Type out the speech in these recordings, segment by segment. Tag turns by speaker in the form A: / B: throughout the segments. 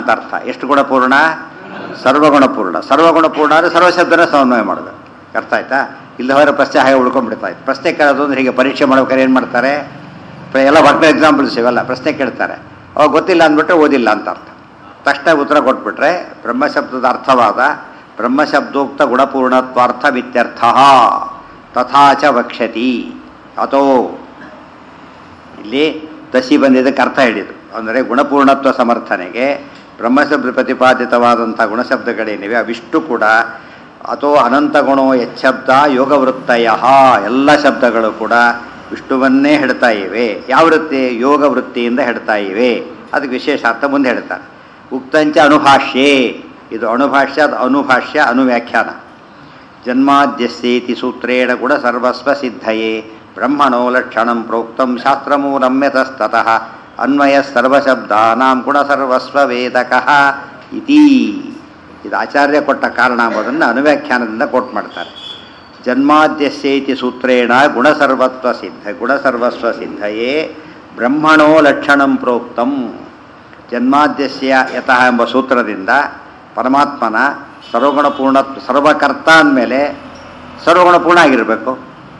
A: ಅಂತ ಅರ್ಥ ಎಷ್ಟು ಗುಣಪೂರ್ಣ ಸರ್ವಗುಣಪೂರ್ಣ ಸರ್ವಗುಣಪೂರ್ಣ ಅಂದರೆ ಸರ್ವಶಬ್ದನ ಸಮನ್ವಯ ಮಾಡಬೇಕು ಅರ್ಥ ಆಯ್ತಾ ಇಲ್ಲ ಹೋದ್ರೆ ಪ್ರಶ್ನೆ ಹಾಗೆ ಉಳ್ಕೊಂಡ್ಬಿಡ್ತಾ ಇತ್ತು ಪ್ರಶ್ನೆ ಕೇಳೋದು ಅಂದ್ರೆ ಹೀಗೆ ಪರೀಕ್ಷೆ ಮಾಡ್ಬೇಕಾದ್ರೆ ಏನು ಮಾಡ್ತಾರೆ ಪ್ರ- ಎಲ್ಲ ವರ್ಕ್ ಎಕ್ಸಾಂಪಲ್ಸ್ ಇವೆಲ್ಲ ಪ್ರಶ್ನೆ ಕೇಳ್ತಾರೆ ಅವಾಗ ಗೊತ್ತಿಲ್ಲ ಅಂದ್ಬಿಟ್ರೆ ಓದಿಲ್ಲ ಅಂತ ಅರ್ಥ ತಕ್ಷಣ ಉತ್ತರ ಕೊಟ್ಬಿಟ್ರೆ ಬ್ರಹ್ಮಶಬ್ದದ ಅರ್ಥವಾದ ಬ್ರಹ್ಮಶಬ್ದೋಕ್ತ ಗುಣಪೂರ್ಣತ್ವಾರ್ಥವಿತ್ಯರ್ಥ ತಥಾಚ ವಕ್ಷತಿ ಅಥೋ ಇಲ್ಲಿ ದಸಿ ಬಂದಿದ್ದಕ್ಕೆ ಅರ್ಥ ಹೇಳಿದರು ಅಂದರೆ ಗುಣಪೂರ್ಣತ್ವ ಸಮರ್ಥನೆಗೆ ಬ್ರಹ್ಮಶಬ್ದ ಪ್ರತಿಪಾದಿತವಾದಂಥ ಗುಣಶಬ್ದಗಳೇನಿವೆ ಅವಿಷ್ಟು ಕೂಡ ಅಥೋ ಅನಂತ ಗುಣೋ ಯಚ್ಛಬ್ದ ಯೋಗವೃತ್ತಯ ಎಲ್ಲ ಶಬ್ದಗಳು ಕೂಡ ವಿಷ್ಣುವನ್ನೇ ಹೇಳ್ತಾ ಇವೆ ಯಾವ ವೃತ್ತಿ ಯೋಗ ವೃತ್ತಿಯಿಂದ ಹೇಳ್ತಾ ಇವೆ ಅದಕ್ಕೆ ವಿಶೇಷ ಅರ್ಥ ಮುಂದೆ ಹೇಳ್ತಾರೆ ಉಕ್ತಂಚ ಅನುಭಾಷ್ಯೇ ಇದು ಅಣುಭಾಷ್ಯ ಅದು ಅನುಭಾಷ್ಯ ಅನುವ್ಯಾಖ್ಯಾನ ಜನ್ಮಾದ್ಯಸ್ಯೇತಿ ಸೂತ್ರೇಣ ಗುಣ ಸರ್ವಸ್ವ ಸಿದ್ಧಯೇ ಬ್ರಹ್ಮಣೋ ಲಕ್ಷಣಂ ಪ್ರೋಕ್ತಂ ಶಾಸ್ತ್ರಮೂಲಮ್ಯತಸ್ತತಃ ಅನ್ವಯ ಸರ್ವಶಬ್ದಾನಾಂ ಗುಣ ಸರ್ವಸ್ವ ವೇದಕಃ ಇತಿ ಇದು ಆಚಾರ್ಯ ಕೊಟ್ಟ ಕಾರಣ ಎಂಬುದನ್ನು ಅನುವ್ಯಾಖ್ಯಾನದಿಂದ ಕೋಟ್ ಮಾಡ್ತಾರೆ ಜನ್ಮಾದ್ಯಸ್ಯೇತಿ ಸೂತ್ರೇಣ ಗುಣಸರ್ವತ್ವ ಸಿದ್ಧ ಗುಣಸರ್ವಸ್ವ ಸಿದ್ಧಯೇ ಬ್ರಹ್ಮಣೋ ಲಕ್ಷಣಂ ಪ್ರೋಕ್ತಂ ಜನ್ಮಾದ್ಯಸ್ಯ ಯತಃ ಎಂಬ ಸೂತ್ರದಿಂದ ಪರಮಾತ್ಮನ ಸರ್ವಗುಣಪೂರ್ಣ ಸರ್ವಕರ್ತ ಅಂದಮೇಲೆ ಸರ್ವಗುಣಪೂರ್ಣ ಆಗಿರಬೇಕು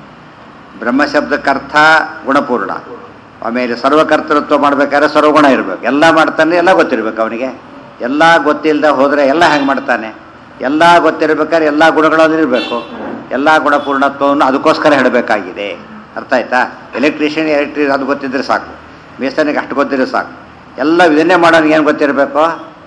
A: ಬ್ರಹ್ಮಶಬ್ದಕ್ಕರ್ಥ ಗುಣಪೂರ್ಣ ಆಮೇಲೆ ಸರ್ವಕರ್ತೃತ್ವ ಮಾಡಬೇಕಾದ್ರೆ ಸರ್ವಗುಣ ಇರಬೇಕು ಎಲ್ಲ ಮಾಡ್ತಾನೆ ಎಲ್ಲ ಗೊತ್ತಿರ್ಬೇಕು ಅವನಿಗೆ ಎಲ್ಲ ಗೊತ್ತಿಲ್ಲದೆ ಹೋದರೆ ಎಲ್ಲ ಹೆಂಗೆ ಮಾಡ್ತಾನೆ ಎಲ್ಲ ಗೊತ್ತಿರ್ಬೇಕಾದ್ರೆ ಎಲ್ಲ ಗುಣಗಳನ್ನು ಇರಬೇಕು ಎಲ್ಲ ಗುಣಪೂರ್ಣತ್ವವನ್ನು ಅದಕ್ಕೋಸ್ಕರ ಹೇಳಬೇಕಾಗಿದೆ ಅರ್ಥ ಆಯ್ತಾ ಎಲೆಕ್ಟ್ರಿಷಿಯನ್ ಎಲೆಕ್ಟ್ರಿಕ್ ಅದು ಗೊತ್ತಿದ್ರೆ ಸಾಕು ಮೇಸನಿಗೆ ಅಷ್ಟು ಗೊತ್ತಿದ್ರೆ ಸಾಕು ಎಲ್ಲ ಇದನ್ನೇ ಮಾಡೋನಿಗೆ ಏನು ಗೊತ್ತಿರಬೇಕು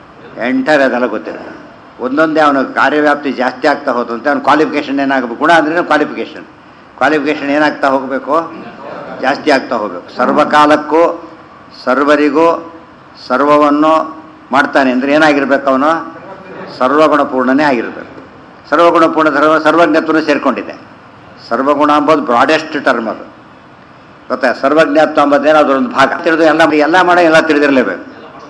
A: ಎಂಟರ್ ಅದೆಲ್ಲ ಗೊತ್ತಿರಬೇಕು ಒಂದೊಂದೇ ಅವನ ಕಾರ್ಯವ್ಯಾಪ್ತಿ ಜಾಸ್ತಿ ಆಗ್ತಾ ಹೋದಂತೆ ಅವನ ಕ್ವಾಲಿಫಿಕೇಷನ್ ಏನಾಗಬೇಕು ಗುಣ ಅಂದ್ರೆ ಕ್ವಾಲಿಫಿಕೇಷನ್ ಕ್ವಾಲಿಫಿಕೇಷನ್ ಏನಾಗ್ತಾ ಹೋಗಬೇಕು ಜಾಸ್ತಿ ಆಗ್ತಾ ಹೋಗಬೇಕು ಸರ್ವಕಾಲಕ್ಕೂ ಸರ್ವರಿಗೂ ಸರ್ವವನ್ನು ಮಾಡ್ತಾನೆ ಅಂದರೆ ಏನಾಗಿರ್ಬೇಕು ಅವನು ಸರ್ವಗುಣಪೂರ್ಣನೇ ಆಗಿರಬೇಕು ಸರ್ವಗುಣಪೂರ್ಣ ಸರ್ವ ಸರ್ವಜ್ಞತ್ವನೂ ಸೇರಿಕೊಂಡಿದೆ ಸರ್ವಗುಣ ಅಂಬೋದು ಬ್ರಾಡೆಸ್ಟ್ ಟರ್ಮ್ ಅದು ಗೊತ್ತಾ ಸರ್ವಜ್ಞತ್ವ ಅಂಬೋದೇನೋ ಅದರೊಂದು ಭಾಗ ತಿಳಿದು ಎಲ್ಲ ಎಲ್ಲ ಮಾಡೋ ಎಲ್ಲ ತಿಳಿದಿರಲೇಬೇಕು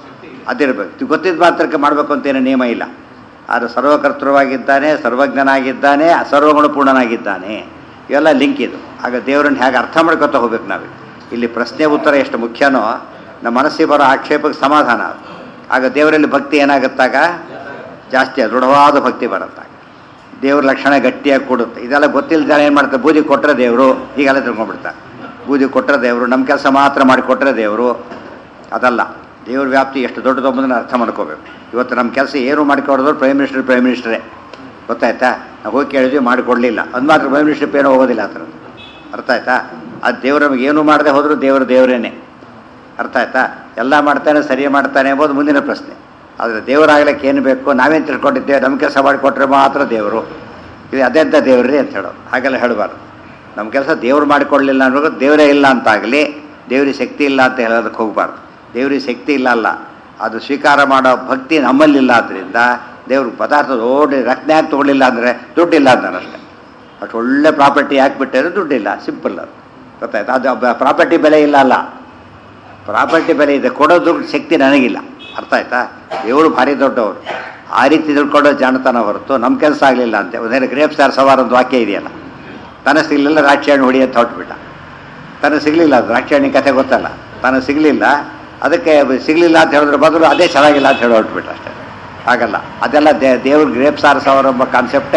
A: ಅದಿರಬೇಕು ಗೊತ್ತಿದ್ದ ಮಾತ್ರಕ್ಕೆ ಮಾಡಬೇಕು ಅಂತೇನು ನಿಯಮ ಇಲ್ಲ ಆದರೆ ಸರ್ವಕರ್ತೃವಾಗಿದ್ದಾನೆ ಸರ್ವಜ್ಞನಾಗಿದ್ದಾನೆ ಸರ್ವಗುಣಪೂರ್ಣನಾಗಿದ್ದಾನೆ ಇವೆಲ್ಲ ಲಿಂಕ್ ಇದು ಆಗ ದೇವರನ್ನ ಹೇಗೆ ಅರ್ಥ ಮಾಡ್ಕೊತಾ ಹೋಗ್ಬೇಕು ನಾವು ಇಲ್ಲಿ ಪ್ರಶ್ನೆ ಉತ್ತರ ಎಷ್ಟು ಮುಖ್ಯನೋ ನಮ್ಮ ಮನಸ್ಸಿಗೆ ಬರೋ ಆಕ್ಷೇಪಕ್ಕೆ ಸಮಾಧಾನ ಅದು. ಆಗ ದೇವರಲ್ಲಿ ಭಕ್ತಿ ಏನಾಗುತ್ತಾಗ ಜಾಸ್ತಿ ದೃಢವಾದ ಭಕ್ತಿ ಬರುತ್ತಾಗ ದೇವ್ರ ಲಕ್ಷಣ ಗಟ್ಟಿಯಾಗಿ ಕೊಡುತ್ತೆ ಇದೆಲ್ಲ ಗೊತ್ತಿಲ್ಲದ ಏನು ಮಾಡ್ತಾರೆ ಬೂದಿ ಕೊಟ್ಟರೆ ದೇವರು ಹೀಗೆಲ್ಲ ತಿಳ್ಕೊಂಡ್ಬಿಡ್ತಾರೆ ಬೂದಿ ಕೊಟ್ಟರೆ ದೇವರು ನಮ್ಮ ಕೆಲಸ ಮಾತ್ರ ಮಾಡಿಕೊಟ್ರೆ ದೇವರು ಅದಲ್ಲ ದೇವ್ರ ವ್ಯಾಪ್ತಿ ಎಷ್ಟು ದೊಡ್ಡದು ಎಂಬುದನ್ನು ಅರ್ಥ ಮಾಡ್ಕೋಬೇಕು ಇವತ್ತು ನಮ್ಮ ಕೆಲಸ ಏನು ಮಾಡಿಕೊಡೋದ್ರು ಪ್ರೈಮ್ ಮಿನಿಸ್ಟರ್ ಪ್ರೈಮ್ ಮಿನಿಸ್ಟ್ರೇ ಗೊತ್ತಾಯ್ತಾ ನಾವು ಹೋಗಿ ಕೇಳಿದ್ವಿ ಮಾಡಿಕೊಡ್ಲಿಲ್ಲ ಅದು ಮಾತ್ರ ಪ್ರೈಮ್ ಮಿನಿಸ್ಟರ್ ಏನೋ ಹೋಗೋದಿಲ್ಲ ಆ ಥರದ್ದು ಅರ್ಥ ಆಯ್ತಾ ಅದು ದೇವ್ರು ನಮಗೆ ಏನು ಮಾಡದೆ ಹೋದರೂ ದೇವರು ದೇವರೇನೆ ಅರ್ಥ ಆಯ್ತಾ ಎಲ್ಲ ಮಾಡ್ತಾನೆ ಸರಿ ಮಾಡ್ತಾನೆ ಎಂಬುದು ಮುಂದಿನ ಪ್ರಶ್ನೆ ಆದರೆ ದೇವರಾಗ್ಲಿಕ್ಕೆ ಏನು ಬೇಕು ನಾವೇನು ತಿಳ್ಕೊಂಡಿದ್ದೇವೆ ನಮ್ಮ ಕೆಲಸ ಮಾಡಿಕೊಟ್ರೆ ಮಾತ್ರ ದೇವರು ಇದು ಅದೆಂಥ ದೇವ್ರಿ ಅಂತ ಹೇಳೋದು ಹಾಗೆಲ್ಲ ಹೇಳಬಾರ್ದು ನಮ್ಮ ಕೆಲಸ ದೇವ್ರು ಮಾಡಿಕೊಡ್ಲಿಲ್ಲ ಅನ್ನೋದು ದೇವರೇ ಇಲ್ಲ ಅಂತಾಗಲಿ ದೇವ್ರಿಗೆ ಶಕ್ತಿ ಇಲ್ಲ ಅಂತ ಹೇಳೋದಕ್ಕೆ ಹೋಗಬಾರ್ದು ದೇವ್ರಿಗೆ ಶಕ್ತಿ ಇಲ್ಲ ಅಲ್ಲ ಅದು ಸ್ವೀಕಾರ ಮಾಡೋ ಭಕ್ತಿ ನಮ್ಮಲ್ಲಿಲ್ಲ ಆದ್ದರಿಂದ ದೇವ್ರ ಪದಾರ್ಥ ನೋಡಿ ರತ್ನ ಯಾಕೆ ತೊಗೊಳ್ಳಿಲ್ಲ ಅಂದರೆ ದುಡ್ಡಿಲ್ಲ ಅಂತಾನೆ ಅಷ್ಟೇ ಅಷ್ಟು ಒಳ್ಳೆ ಪ್ರಾಪರ್ಟಿ ಯಾಕೆ ಬಿಟ್ಟಿದ್ರೆ ದುಡ್ಡಿಲ್ಲ ಸಿಂಪಲ್ ಅದು ಗೊತ್ತಾಯ್ತು ಅದು ಪ್ರಾಪರ್ಟಿ ಬೆಲೆ ಇಲ್ಲ ಅಲ್ಲ ಪ್ರಾಪರ್ಟಿ ಬೆಲೆ ಇದೆ ಕೊಡೋದು ಶಕ್ತಿ ನನಗಿಲ್ಲ ಅರ್ಥ ಆಯ್ತಾ ದೇವರು ಭಾರಿ ದೊಡ್ಡವರು ಆ ರೀತಿ ತಿಳ್ಕೊಳ್ಳೋ ಜಾಣತನ ಹೊರತು ನಮ್ಮ ಕೆಲಸ ಆಗಲಿಲ್ಲ ಅಂತೆ ಒಂದೇನು ಗ್ರೇಪ್ ಸ್ಟಾರ್ ಸವಾರ್ ಒಂದು ವಾಕ್ಯ ಇದೆಯಲ್ಲ ತನ ಸಿಗಲಿಲ್ಲ ರಾಕ್ಷಾಣಿ ಹೊಡಿ ಅಂತ ಹೊಟ್ಬಿಟ್ಟ ತನಗೆ ಸಿಗಲಿಲ್ಲ ಅದು ರಾಕ್ಷಾಣಿ ಕಥೆ ಗೊತ್ತಲ್ಲ ತನಗೆ ಸಿಗಲಿಲ್ಲ ಅದಕ್ಕೆ ಸಿಗಲಿಲ್ಲ ಅಂತ ಹೇಳಿದ್ರೆ ಬದಲು ಅದೇ ಚೆನ್ನಾಗಿಲ್ಲ ಅಂತ ಹೇಳಿ ಹೊಟ್ಬಿಟ್ಟ ಅಷ್ಟೇ ಹಾಗಲ್ಲ ಅದೆಲ್ಲ ದೇ ದೇವ್ರ ಗ್ರೇಪ್ ಸ್ಟಾರ್ ಸವಾರ್ ಎಂಬ ಕಾನ್ಸೆಪ್ಟೇ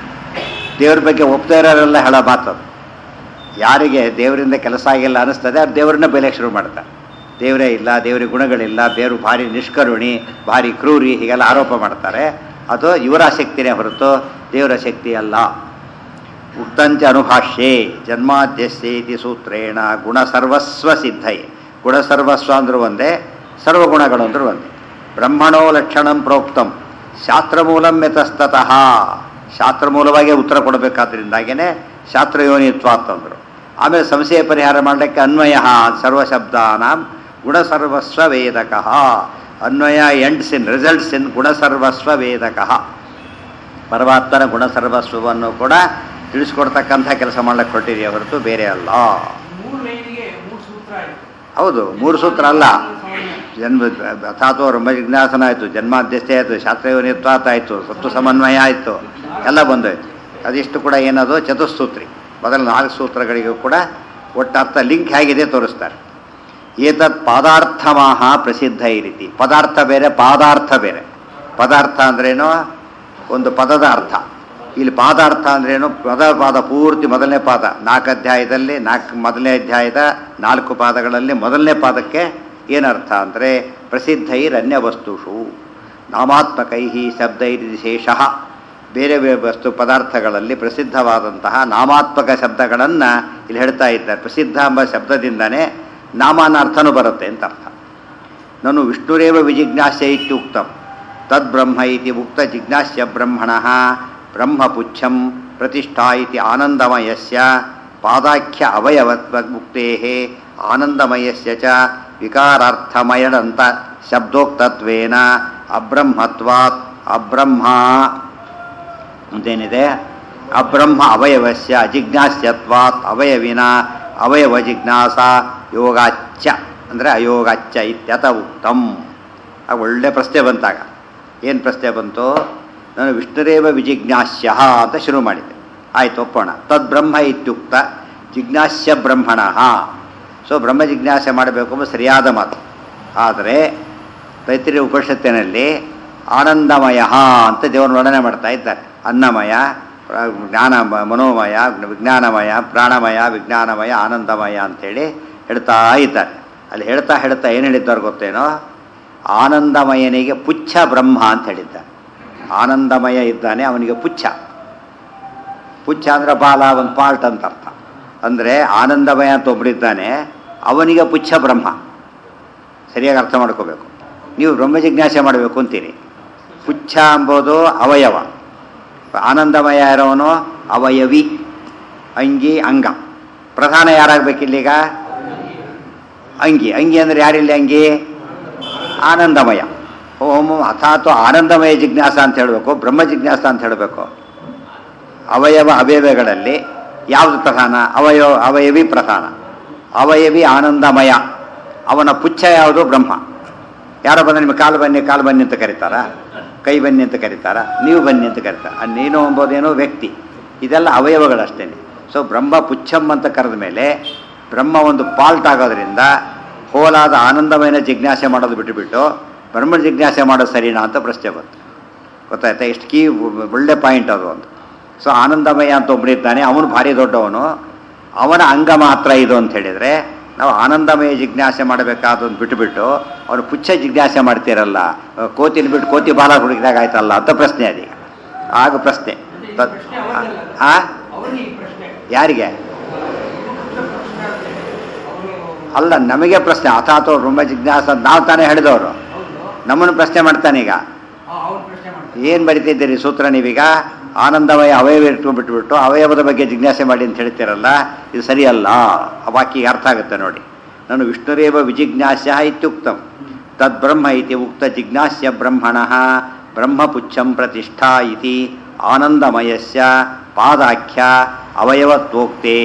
A: ದೇವ್ರ ಬಗ್ಗೆ ಒಪ್ತಾ ಇರೋರೆಲ್ಲ ಹೇಳೋ ಮಾತದು ಯಾರಿಗೆ ದೇವರಿಂದ ಕೆಲಸ ಆಗಿಲ್ಲ ಅನಿಸ್ತದೆ ಅವ್ರು ದೇವರನ್ನ ಬೆಲೆ ಶುರು ಮಾಡ್ತಾರೆ ದೇವರೇ ಇಲ್ಲ ದೇವರಿಗೆ ಗುಣಗಳಿಲ್ಲ ಬೇರು ಭಾರಿ ನಿಷ್ಕರುಣಿ ಭಾರಿ ಕ್ರೂರಿ ಹೀಗೆಲ್ಲ ಆರೋಪ ಮಾಡ್ತಾರೆ ಅದು ಇವರ ಶಕ್ತಿನೇ ಹೊರತು ದೇವರ ಶಕ್ತಿ ಅಲ್ಲ ಉಕ್ತಂಚ ಅನುಭಾಷ್ಯೆ ಜನ್ಮಾದ್ಯಸ್ಯೇತಿ ಸೂತ್ರೇಣ ಗುಣ ಸರ್ವಸ್ವ ಸಿದ್ಧೈ ಗುಣ ಸರ್ವಸ್ವ ಅಂದ್ರೂ ಒಂದೇ ಸರ್ವಗುಣಗಳು ಅಂದ್ರೂ ಒಂದೇ ಬ್ರಹ್ಮಣೋ ಲಕ್ಷಣಂ ಪ್ರೋಕ್ತಂ ಶಾಸ್ತ್ರಮೂಲಂ ಯತಸ್ತತಃ ಶಾಸ್ತ್ರಮೂಲವಾಗಿ ಉತ್ತರ ಕೊಡಬೇಕಾದ್ರಿಂದಾಗೇನೆ ಶಾಸ್ತ್ರಯೋನಿತ್ವ ಅಂತಂದರು ಆಮೇಲೆ ಸಂಶಯ ಪರಿಹಾರ ಮಾಡಲಿಕ್ಕೆ ಅನ್ವಯ ಸರ್ವಶಬ್ದಾನಾಂ ಗುಣಸರ್ವಸ್ವ ವೇದಕಃ ಅನ್ವಯ ಎಂಡ್ಸ್ ಇನ್ ರಿಸಲ್ಟ್ಸ್ ಇನ್ ಗುಣಸರ್ವಸ್ವ ವೇದಕಃ ಪರಮಾತ್ಮನ ಗುಣಸರ್ವಸ್ವವನ್ನು ಕೂಡ ತಿಳಿಸ್ಕೊಡ್ತಕ್ಕಂಥ ಕೆಲಸ ಮಾಡ್ಲಿಕ್ಕೆ ಹೊರಟಿದೆಯೇ ಹೊರತು ಬೇರೆ ಅಲ್ಲ
B: ಮೂರು ಲೈನಿಗೆ ಮೂರು ಸೂತ್ರ ಆಯ್ತು
A: ಹೌದು ಮೂರು ಸೂತ್ರ ಅಲ್ಲ ಜನ್ಮ ಅಥಾತು ಬ್ರಹ್ಮ ಜಿಜ್ಞಾಸನ ಆಯಿತು ಜನ್ಮಾಧ್ಯಸ್ಥೆ ಆಯಿತು ಶಾಸ್ತ್ರಯೋನಿತ್ವಾತ ಆಯಿತು ಸತ್ತು ಸಮನ್ವಯ ಆಯಿತು ಎಲ್ಲ ಬಂದೋಯ್ತು ಅದಿಷ್ಟು ಕೂಡ ಏನದು ಚತುಸ್ಸೂತ್ರಿ ಮೊದಲ ನಾಲ್ಕು ಸೂತ್ರಗಳಿಗೂ ಕೂಡ ಒಟ್ಟು ಅರ್ಥ ಲಿಂಕ್ ಹೇಗಿದೆ ತೋರಿಸ್ತಾರೆ ಏತತ್ ಪಾದಾರ್ಥಮಾಹ ಪ್ರಸಿದ್ಧ ಈ ರೀತಿ ಪದಾರ್ಥ ಬೇರೆ ಪಾದಾರ್ಥ ಬೇರೆ ಪದಾರ್ಥ ಅಂದ್ರೇನು ಒಂದು ಪದದ ಅರ್ಥ ಇಲ್ಲಿ ಪಾದಾರ್ಥ ಅಂದ್ರೇನು ಪದ ಪಾದ ಪೂರ್ತಿ ಮೊದಲನೇ ಪಾದ ನಾಲ್ಕು ಅಧ್ಯಾಯದಲ್ಲಿ ನಾಲ್ಕು ಮೊದಲನೇ ಅಧ್ಯಾಯದ ನಾಲ್ಕು ಪಾದಗಳಲ್ಲಿ ಮೊದಲನೇ ಪಾದಕ್ಕೆ ಏನರ್ಥ ಅಂದರೆ ಪ್ರಸಿದ್ಧೈರನ್ಯ ವಸ್ತುಷು ನಾಮಾತ್ಮಕೈ ಶಬ್ದೈರ್ವಿಶೇಷ ಬೇರೆ ಬೇರೆ ವಸ್ತು ಪದಾರ್ಥಗಳಲ್ಲಿ ಪ್ರಸಿದ್ಧವಾದಂತಹ ನಾಮಾತ್ಮಕ ಶಬ್ದಗಳನ್ನು ಇಲ್ಲಿ ಹೇಳ್ತಾ ಇದ್ದಾರೆ ಪ್ರಸಿದ್ಧ ಎಂಬ ಶಬ್ದದಿಂದನೇ ನಾಮಾನ ಅರ್ಥನೂ ಬರುತ್ತೆ ಅಂತ ಅರ್ಥ ನಾನು ವಿಷ್ಣುರೇವ ವಿಜಿಜ್ಞಾಸ್ಯ ಇತ್ಯುಕ್ತಂ ತದ್ಬ್ರಹ್ಮ ಇತಿ ಉಕ್ತ ಜಿಜ್ಞಾಸ್ಯ ಬ್ರಹ್ಮಣ ಬ್ರಹ್ಮಪುಚ್ಛಂ ಪ್ರತಿಷ್ಠಾ ಇತಿ ಆನಂದಮಯಸ್ಯ ಪಾದಾಖ್ಯ ಅವಯವತ್ವ ಮುಕ್ತೇ ಆನಂದಮಯಸ್ಯ ಚ ವಿಕಾರಾರ್ಥಮಯದಂತ ಶಬ್ದೋಕ್ತತ್ವೇನ ಅಬ್ರಹ್ಮತ್ವಾತ್ ಅಬ್ರಹ್ಮ ಮತ್ತೇನಿದೆ ಅಬ್ರಹ್ಮ ಅವಯವಸ್ಯ ಅಜಿಜ್ಞಾಸ್ಯತ್ವಾತ್ ಅವಯವಿನ ಅವಯವ ಜಿಜ್ಞಾಸ ಯೋಗಾಚ್ಚ ಅಂದರೆ ಅಯೋಗಾಚ್ಚ ಇತ್ಯತ ಉಕ್ತಂ ಆಗ ಒಳ್ಳೆ ಪ್ರಶ್ನೆ ಬಂತಾಗ ಏನು ಪ್ರಶ್ನೆ ಬಂತು ನಾನು ವಿಷ್ಣುರೇವ ವಿಜಿಜ್ಞಾಸ್ಯ ಅಂತ ಶುರು ಮಾಡಿದೆ ಆಯ್ತು ಒಪ್ಪೋಣ ತದ್ಬ್ರಹ್ಮ ಇತ್ಯುಕ್ತ ಜಿಜ್ಞಾಸ್ಯ ಬ್ರಹ್ಮಣ ಸೊ ಬ್ರಹ್ಮ ಜಿಜ್ಞಾಸೆ ಮಾಡಬೇಕು ಎಂಬ ಸರಿಯಾದ ಮಾತು ಆದರೆ ತೈತ್ರಿಯ ಉಪನಿಷತ್ತಿನಲ್ಲಿ ಆನಂದಮಯ ಅಂತ ದೇವರು ವರ್ಣನೆ ಮಾಡ್ತಾ ಇದ್ದಾರೆ ಅನ್ನಮಯ ಪ್ರ- ಜ್ಞಾನ ಮನೋಮಯ ವಿಜ್ಞಾನಮಯ ಪ್ರಾಣಮಯ ವಿಜ್ಞಾನಮಯ ಆನಂದಮಯ ಅಂಥೇಳಿ ಹೇಳ್ತಾ ಇದ್ದಾರೆ ಅಲ್ಲಿ ಹೇಳ್ತಾ ಹೇಳ್ತಾ ಏನು ಹೇಳಿದ್ದಾರೆ ಗೊತ್ತೇನೋ ಆನಂದಮಯನಿಗೆ ಪುಚ್ಛ ಬ್ರಹ್ಮ ಅಂತ ಹೇಳಿದ್ದಾರೆ ಆನಂದಮಯ ಇದ್ದಾನೆ ಅವನಿಗೆ ಪುಚ್ಛ ಪುಚ್ಛ ಅಂದರೆ ಬಾಲ ಒಂದು ಪಾರ್ಟ್ ಅಂತ ಅರ್ಥ ಅಂದರೆ ಆನಂದಮಯ ಅಂತ ಒಬ್ಬರಿದ್ದಾನೆ ಅವನಿಗೆ ಪುಚ್ಛ ಬ್ರಹ್ಮ ಸರಿಯಾಗಿ ಅರ್ಥ ಮಾಡ್ಕೋಬೇಕು ನೀವು ಬ್ರಹ್ಮ ಜಿಜ್ಞಾಸೆ ಮಾಡಬೇಕು ಅಂತೀರಿ ಪುಚ್ಛ ಎಂಬುದು ಅವಯವ ಆನಂದಮಯ ಇರೋವನು ಅವಯವಿ ಅಂಗಿ ಅಂಗ ಪ್ರಧಾನ ಯಾರಾಗಬೇಕಿಲ್ಲೀಗ ಅಂಗಿ ಅಂಗಿ ಅಂದರೆ ಯಾರಿಲ್ಲ ಅಂಗಿ ಆನಂದಮಯ ಓಂ ಅಥಾತು ಆನಂದಮಯ ಜಿಜ್ಞಾಸ ಅಂತ ಹೇಳಬೇಕು ಬ್ರಹ್ಮ ಜಿಜ್ಞಾಸ ಅಂತ ಹೇಳಬೇಕು ಅವಯವ ಅವಯವಗಳಲ್ಲಿ ಯಾವುದು ಪ್ರಧಾನ ಅವಯವ ಅವಯವಿ ಪ್ರಧಾನ ಅವಯವಿ ಆನಂದಮಯ ಅವನ ಪುಚ್ಛ ಯಾವುದು ಬ್ರಹ್ಮ ಯಾರೋ ಬಂದ ನಿಮಗೆ ಕಾಲು ಬನ್ನಿ ಕಾಲು ಬನ್ನಿ ಅಂತ ಕರೀತಾರ ಕೈ ಬನ್ನಿ ಅಂತ ಕರೀತಾರ ನೀವು ಬನ್ನಿ ಅಂತ ಕರೀತಾರೆ ಆ ನೀನು ಎಂಬುದೇನೋ ವ್ಯಕ್ತಿ ಇದೆಲ್ಲ ಅವಯವಗಳಷ್ಟೇ ಸೊ ಬ್ರಹ್ಮ ಪುಚ್ಛಂ ಅಂತ ಕರೆದ ಮೇಲೆ ಬ್ರಹ್ಮ ಒಂದು ಪಾಲ್ಟ್ ಆಗೋದ್ರಿಂದ ಹೋಲಾದ ಆನಂದಮಯನ ಜಿಜ್ಞಾಸೆ ಮಾಡೋದು ಬಿಟ್ಟುಬಿಟ್ಟು ಬ್ರಹ್ಮ ಜಿಜ್ಞಾಸೆ ಮಾಡೋದು ಸರಿನಾ ಅಂತ ಪ್ರಶ್ನೆ ಬಂತು ಗೊತ್ತಾಯ್ತಾ ಎಷ್ಟು ಕೀ ಒಳ್ಳೆ ಪಾಯಿಂಟ್ ಅದು ಒಂದು ಸೊ ಆನಂದಮಯ ಅಂತ ಒಬ್ಬನಿದ್ದಾನೆ ಅವನು ಭಾರಿ ದೊಡ್ಡವನು ಅವನ ಅಂಗ ಮಾತ್ರ ಇದು ಅಂತ ಹೇಳಿದರೆ ನಾವು ಆನಂದಮಯ ಜಿಜ್ಞಾಸೆ ಮಾಡಬೇಕಾದನ್ನು ಬಿಟ್ಟುಬಿಟ್ಟು ಅವನು ಪುಚ್ಛ ಜಿಜ್ಞಾಸೆ ಮಾಡ್ತೀರಲ್ಲ ಕೋತಿನ ಬಿಟ್ಟು ಕೋತಿ ಬಾಲ ಹುಡುಕಿದಾಗ ಆಯ್ತಲ್ಲ ಅಂತ ಪ್ರಶ್ನೆ ಅದೀಗ ಆಗ ಪ್ರಶ್ನೆ ತತ್-
B: ಪ್ರಶ್ನೆ ಅವರಿಗಲ್ಲ.
A: ಆ
B: ಅವರಿಗೆ ಈ ಪ್ರಶ್ನೆ
A: ಯಾರಿಗೆ
B: ಪ್ರಶ್ನೆ ಅಂದ್ರೆ ಅವರು
A: ಅಲ್ಲ ನಮಗೆ ಪ್ರಶ್ನೆ ಅಥಾತೋ ಬ್ರಹ್ಮ ಜಿಜ್ಞಾಸ ಅಂತ ನಾವು ತಾನೇ ಹೇಳಿದವರು
B: ಹೌದು
A: ನಮ್ಮನ್ನು ಪ್ರಶ್ನೆ ಮಾಡ್ತಾನೆ ಈಗ
B: ಅವ್ರು ಪ್ರಶ್ನೆ ಮಾಡ್ತಾರೆ
A: ಏನು ಬರಿತಿದ್ದೀರಿ ಸೂತ್ರ ನೀವೀಗ ಆನಂದಮಯ ಅವಯವ ಇಟ್ಕೊಂಡ್ಬಿಟ್ಬಿಟ್ಟು ಅವಯವದ ಬಗ್ಗೆ ಜಿಜ್ಞಾಸೆ ಮಾಡಿ ಅಂತ ಹೇಳ್ತೀರಲ್ಲ ಇದು ಸರಿಯಲ್ಲ ಆ ವಾಕ್ಯ ಅರ್ಥ ಆಗುತ್ತೆ ನೋಡಿ ನಾನು ವಿಷ್ಣುರೇವ ವಿಜಿಜ್ಞಾಸ್ಯ ಇತ್ಯುಕ್ತಂ ತದ್ಬ್ರಹ್ಮ ಇತಿ ಉಕ್ತ ಜಿಜ್ಞಾಸ್ಯ ಬ್ರಹ್ಮಣ ಬ್ರಹ್ಮಪುಚ್ಛಂ ಪ್ರತಿಷ್ಠಾ ಇತಿ ಆನಂದಮಯಸ್ಯ ಪಾದಾಖ್ಯ ಅವಯವತ್ವೋಕ್ತೇ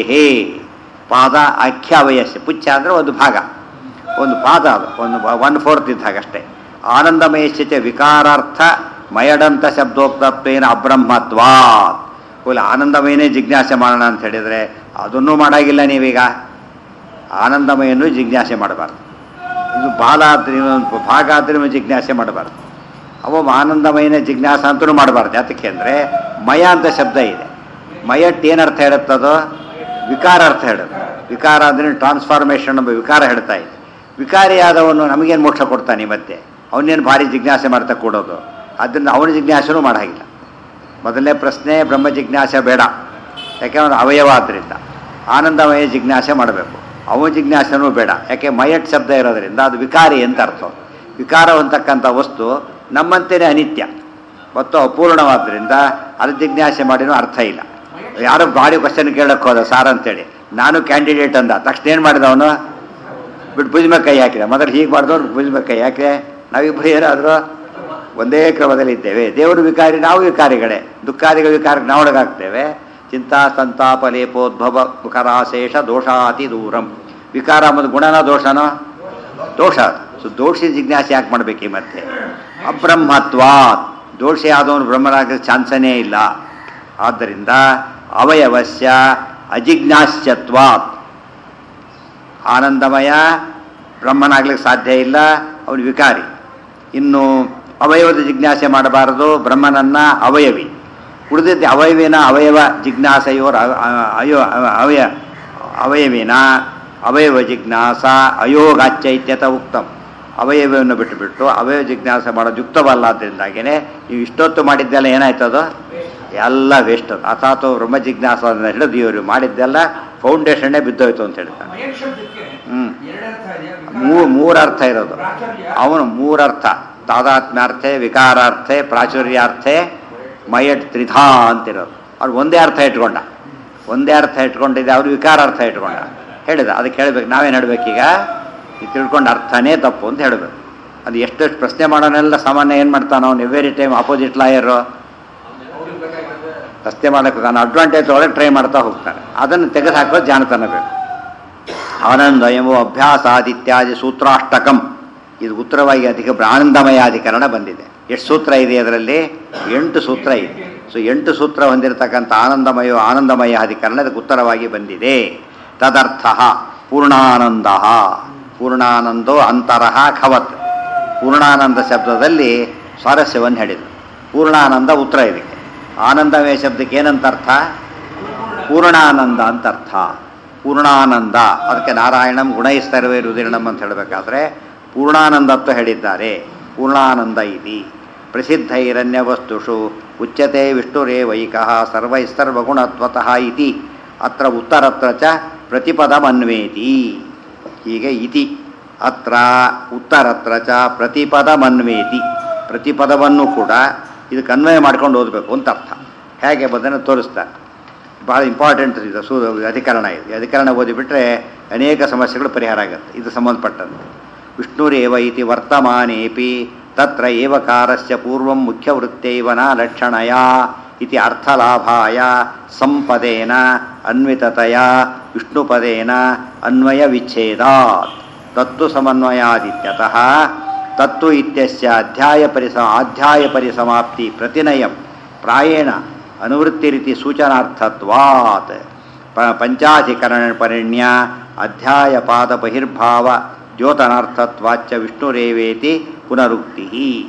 A: ಪಾದ ಆಖ್ಯ ಅವಯಸ್ಯ ಪುಚ್ಛ ಅಂದರೆ ಒಂದು ಭಾಗ ಒಂದು ಪಾದ ಅದು ಒಂದು ಒನ್ ಫೋರ್ತ್ ಇದ್ದಾಗ ಅಷ್ಟೇ ಆನಂದಮಯಶ್ಚ ವಿಕಾರಾರ್ಥ ಮಯಡಂತ ಶಬ್ದೋಕ್ತತ್ವೇನ ಅಬ್ರಹ್ಮತ್ವಾತ್ ಫುಲ್ ಆನಂದಮಯನೇ ಜಿಜ್ಞಾಸೆ ಮಾಡೋಣ ಅಂತ ಹೇಳಿದರೆ ಅದನ್ನೂ ಮಾಡಾಗಿಲ್ಲ ನೀವೀಗ ಆನಂದಮಯನ್ನು ಜಿಜ್ಞಾಸೆ ಮಾಡಬಾರ್ದು ಇದು ಬಾಲ ಆದ್ರೆ ಒಂದು ಭಾಗ ಆದ್ರೆ ಜಿಜ್ಞಾಸೆ ಮಾಡಬಾರ್ದು ಅವ ಆನಂದಮಯನೇ ಜಿಜ್ಞಾಸ ಅಂತಲೂ ಮಾಡಬಾರ್ದು ಯಾತಕ್ಕೆ ಅಂದರೆ ಮಯ ಅಂತ ಶಬ್ದ ಇದೆ ಮಯಟ್ ಏನರ್ಥ ಹೇಳುತ್ತದೋ ವಿಕಾರ ಅರ್ಥ ಹೇಳುತ್ತೆ ವಿಕಾರ ಅಂದರೆ ಟ್ರಾನ್ಸ್ಫಾರ್ಮೇಷನ್ ಎಂಬ ವಿಕಾರ ಹೇಳ್ತಾ ಇದೆ ವಿಕಾರಿಯಾದವನು ನಮಗೇನು ಮೋಕ್ಷ ಕೊಡ್ತಾನೆ ಮತ್ತೆ ಅವನೇನು ಭಾರಿ ಜಿಜ್ಞಾಸೆ ಮಾಡ್ತಾ ಕೊಡೋದು ಅದನ್ನು ಅವನ ಜಿಜ್ಞಾಸೆನೂ ಮಾಡಾಗಿಲ್ಲ ಮೊದಲನೇ ಪ್ರಶ್ನೆ ಬ್ರಹ್ಮ ಜಿಜ್ಞಾಸೆ ಬೇಡ ಯಾಕೆ ಅವನು ಅವಯವ ಆದ್ದರಿಂದ ಆನಂದಮಯ ಜಿಜ್ಞಾಸೆ ಮಾಡಬೇಕು ಅವನ ಜಿಜ್ಞಾಸೆನೂ ಬೇಡ ಯಾಕೆ ಮಯಟ್ ಶಬ್ದ ಇರೋದ್ರಿಂದ ಅದು ವಿಕಾರಿ ಅಂತ ಅರ್ಥ ವಿಕಾರ ಅಂತಕ್ಕಂಥ ವಸ್ತು ನಮ್ಮಂತೆಯೇ ಅನಿತ್ಯ ಮತ್ತು ಅಪೂರ್ಣವಾದ್ದರಿಂದ ಅದು ಜಿಜ್ಞಾಸೆ ಮಾಡಿನೂ ಅರ್ಥ ಇಲ್ಲ ಯಾರೋ ಬಾಡಿ ಕ್ವಶನ್ ಕೇಳಕ್ಕೆ ಹೋದ ಸಾರ್ ಅಂತೇಳಿ ನಾನು ಕ್ಯಾಂಡಿಡೇಟ್ ಅಂದ ತಕ್ಷಣ ಏನು ಮಾಡಿದ ಅವನು ಬಿಟ್ಟು ಭುಜ ಮೇಲೆ ಕೈ ಹಾಕಿದ ಮೊದಲು ಹೀಗೆ ಮಾಡಿದವ್ರು ಭುಜ ಮೇಲೆ ಕೈ ಯಾಕೆ ನಾವಿಬ್ಬರು ಏನಾದರೂ ಒಂದೇ ಕ್ರಮದಲ್ಲಿ ಇದ್ದೇವೆ ದೇವರು ವಿಕಾರಿ ನಾವು ವಿಕಾರಿಗಳೇ ದುಃಖಾದಿಗಳ ವಿಕಾರಕ್ಕೆ ನಾವು ಒಳಗಾಗ್ತೇವೆ ಚಿಂತಾ ಸಂತಾಪ ಲೇಪೋದ್ಭವ ಮುಖರಾಶೇಷ ದೋಷಾತಿ ದೂರಂ ವಿಕಾರ ಅನ್ನೋದು ಗುಣನ ದೋಷನೋ ದೋಷ ಸೊ ದೋಷಿ ಜಿಜ್ಞಾಸೆ ಯಾಕೆ ಮಾಡಬೇಕು ಈ ಮತ್ತೆ ಅಬ್ರಹ್ಮತ್ವಾತ್ ದೋಷಿ ಆದವನು ಬ್ರಹ್ಮನಾಗ ಚಾನ್ಸನೇ ಇಲ್ಲ ಆದ್ದರಿಂದ ಅವಯವಸ್ಯ ಅಜಿಜ್ಞಾಸ್ಯತ್ವಾತ್ ಆನಂದಮಯ ಬ್ರಹ್ಮನಾಗ್ಲಿಕ್ಕೆ ಸಾಧ್ಯ ಇಲ್ಲ ಅವನು ವಿಕಾರಿ ಇನ್ನು ಅವಯವದ ಜಿಜ್ಞಾಸೆ ಮಾಡಬಾರದು ಬ್ರಹ್ಮನನ್ನ ಅವಯವಿ ಉಳಿದಿದ್ದ ಅವಯವಿನ ಅವಯವ ಜಿಜ್ಞಾಸೆಯೋರ್ ಅ- ಅ- ಅಯೋ ಅವಯ ಅವಯವಿನ ಅವಯವ ಜಿಜ್ಞಾಸ ಅಯೋಗಾಚ್ಯೈತ್ಯತ ಉಕ್ತಂ ಅವಯವವನ್ನು ಬಿಟ್ಟುಬಿಟ್ಟು ಅವಯವ ಜಿಜ್ಞಾಸ ಮಾಡೋದು ಯುಕ್ತವಲ್ಲ ಅದರಿಂದಾಗಿನೇ ನೀವು ಇಷ್ಟೊತ್ತು ಮಾಡಿದ್ದೆಲ್ಲ ಏನಾಯ್ತದು ಎಲ್ಲ ವೇಸ್ಟ್ ಅದು ಅಥಾತು ಬ್ರಹ್ಮ ಜಿಜ್ಞಾಸ ಹಿಡಿದು ಇವರು ಮಾಡಿದ್ದೆಲ್ಲ ಫೌಂಡೇಶನ್ನೇ ಬಿದ್ದೋಯ್ತು ಅಂತ ಹೇಳ್ತಾನೆ
B: ಮಯಕ್ ಶಬ್ದಕ್ಕೆ
A: ಹ್ಮ್.
B: ಎರಡರ್ಥ ಇದೆ ವಿಕಾರ-
A: ಮೂ ಮೂರರ್ಥ ಇರೋದು
B: ಪ್ರಾಚುರ್ಯ.
A: ಅವನು ಮೂರರ್ಥ ತಾದಾತ್ಮ್ಯಾರ್ಥೆ ವಿಕಾರಾರ್ಥೆ ಪ್ರಾಚುರ್ಯಾರ್ಥೆ ಮಯಟ್ ತ್ರಿಧಾ ಅಂತಿರೋದು ಅವ್ರು ಒಂದೇ ಅರ್ಥ ಇಟ್ಕೊಂಡ ಒಂದೇ ಅರ್ಥ ಇಟ್ಕೊಂಡಿದ್ದೆ ಅವ್ರು ವಿಕಾರಾರ್ಥ ಇಟ್ಕೊಂಡ ಹೇಳಿದ ಅದಕ್ಕೆ ಹೇಳ್ಬೇಕು ನಾವೇನು ಹೇಳ್ಬೇಕೀಗ ಈ ತಿಳ್ಕೊಂಡ ಅರ್ಥನೇ ತಪ್ಪು ಅಂತ ಹೇಳಬೇಕು ಅದು ಎಷ್ಟೆಷ್ಟು ಪ್ರಶ್ನೆ ಮಾಡೋನೆಲ್ಲ ಸಾಮಾನ್ಯ ಏನು ಮಾಡ್ತಾನೋ ಅವ್ನು ಎವ್ರಿ ಟೈಮ್ ಅಪೋಸಿಟ್ ಲಾಯರು ಪ್ರಶ್ನೆ ಮಾಡೋಕ್ಕೆ ನಾನು ಅಡ್ವಾಂಟೇಜ್ ಒಳಗೆ ಟ್ರೈ ಮಾಡ್ತಾ ಹೋಗ್ತಾನೆ ಅದನ್ನು ತೆಗೆದು ಹಾಕೋದು ಜಾಣತನ ಬೇಕು ಆನಂದ ಎಂಬ ಅಭ್ಯಾಸಾದಿತ್ಯಾದಿ ಸೂತ್ರಾಷ್ಟಕಂ ಇದು ಉತ್ತರವಾಗಿ ಅಧಿಕ ಆನಂದಮಯಾಧಿಕರಣ ಬಂದಿದೆ ಎಷ್ಟು ಸೂತ್ರ ಇದೆ ಅದರಲ್ಲಿ ಎಂಟು ಸೂತ್ರ ಇದೆ ಸೊ ಎಂಟು ಸೂತ್ರ ಹೊಂದಿರತಕ್ಕಂಥ ಆನಂದಮಯ ಆನಂದಮಯ ಅಧಿಕರಣ ಇದಕ್ಕೆ ಉತ್ತರವಾಗಿ ಬಂದಿದೆ ತದರ್ಥ ಪೂರ್ಣಾನಂದ ಪೂರ್ಣಾನಂದೋ ಅಂತರಃ ಖವತ್ ಪೂರ್ಣಾನಂದ ಶಬ್ದದಲ್ಲಿ ಸ್ವಾರಸ್ಯವನ್ನು ಹೇಳಿದರು ಪೂರ್ಣಾನಂದ ಉತ್ತರ ಇದಕ್ಕೆ ಆನಂದಮಯ ಶಬ್ದಕ್ಕೆ ಏನಂತ ಅರ್ಥ ಪೂರ್ಣಾನಂದ ಅಂತ ಅರ್ಥ ಪೂರ್ಣಾನಂದ ಅದಕ್ಕೆ ನಾರಾಯಣಂ ಗುಣೈಸ್ತರವೇ ರುದಿರಣಂ ಅಂತ ಹೇಳಬೇಕಾದ್ರೆ ಪೂರ್ಣಾನಂದತ್ವ ಹೇಳಿದ್ದಾರೆ ಪೂರ್ಣಾನಂದ ಇತಿ ಪ್ರಸಿದ್ಧೈರನ್ಯ ವಸ್ತುಷು ಉಚ್ಯತೆ ವಿಷ್ಣುರೇವೈಕಃ ಸರ್ವೈಸ್ತರ್ವಗುಣತ್ವತಃ ಇತಿ ಅತ್ರ ಉತ್ತರತ್ರ ಚ ಪ್ರತಿಪದಮನ್ವೇತಿ ಹೀಗೆ ಇತಿ ಅತ್ರ ಉತ್ತರತ್ರ ಚ ಪ್ರತಿಪದಮನ್ವೇತಿ ಪ್ರತಿಪದವನ್ನು ಕೂಡ ಇದಕ್ಕೆ ಅನ್ವಯ ಮಾಡ್ಕೊಂಡು ಓದಬೇಕು ಅಂತ ಅರ್ಥ ಹೇಗೆ ಬಂದನ್ನು ತೋರಿಸ್ತಾರೆ ಭಾಳ ಇಂಪಾರ್ಟೆಂಟ್ ಇದು ಸೂ ಅಧಿಕರಣ ಇದು ಈ ಅಧಿಕರಣ ಓದಿಬಿಟ್ರೆ ಅನೇಕ ಸಮಸ್ಯೆಗಳು ಪರಿಹಾರ ಆಗುತ್ತೆ ಇದು ಸಂಬಂಧಪಟ್ಟಂತೆ ವಿಷ್ಣುರೇವ ಇತಿ ವರ್ತಮಾನೇಪಿ ತತ್ರ ಏವಕಾರಸ್ಯ ಪೂರ್ವಂ ಮುಖ್ಯವೃತ್ತೈವನ ಲಕ್ಷಣಯ ಇತಿ ಅರ್ಥಲಾಭಾಯ ಸಂಪದೇನ ಅನ್ವಿತತೆಯ ವಿಷ್ಣುಪದೇನ ಅನ್ವಯ ವಿಚ್ಛೇದಾತ್ ತತ್ತು ಸಮನ್ವಯಾದಿತ್ಯತಃ ತತ್ತು ಇತ್ಯಸ್ಯ ಅಧ್ಯಾಯ ಪರಿಸ ಅಧ್ಯಾಯ ಪರಿಸಮಾಪ್ತಿ ಪ್ರತಿನಯಂ ಪ್ರಾಯೇಣ ಅನುವೃತ್ತಿರಿತಿ ಸೂಚನಾರ್ಥತ್ವಾತ್ ಪ ಪಂಚಾಧಿಕರಣ ಪರಿಣ್ಯ ಅಧ್ಯಾಯ ಪಾದ ಬಹಿರ್ಭಾವ ದ್ಯೋತನಾರ್ಥತ್ವಾಚ್ಚ ವಿಷ್ಣುರೇವೇತಿ ಪುನರುಕ್ತಿ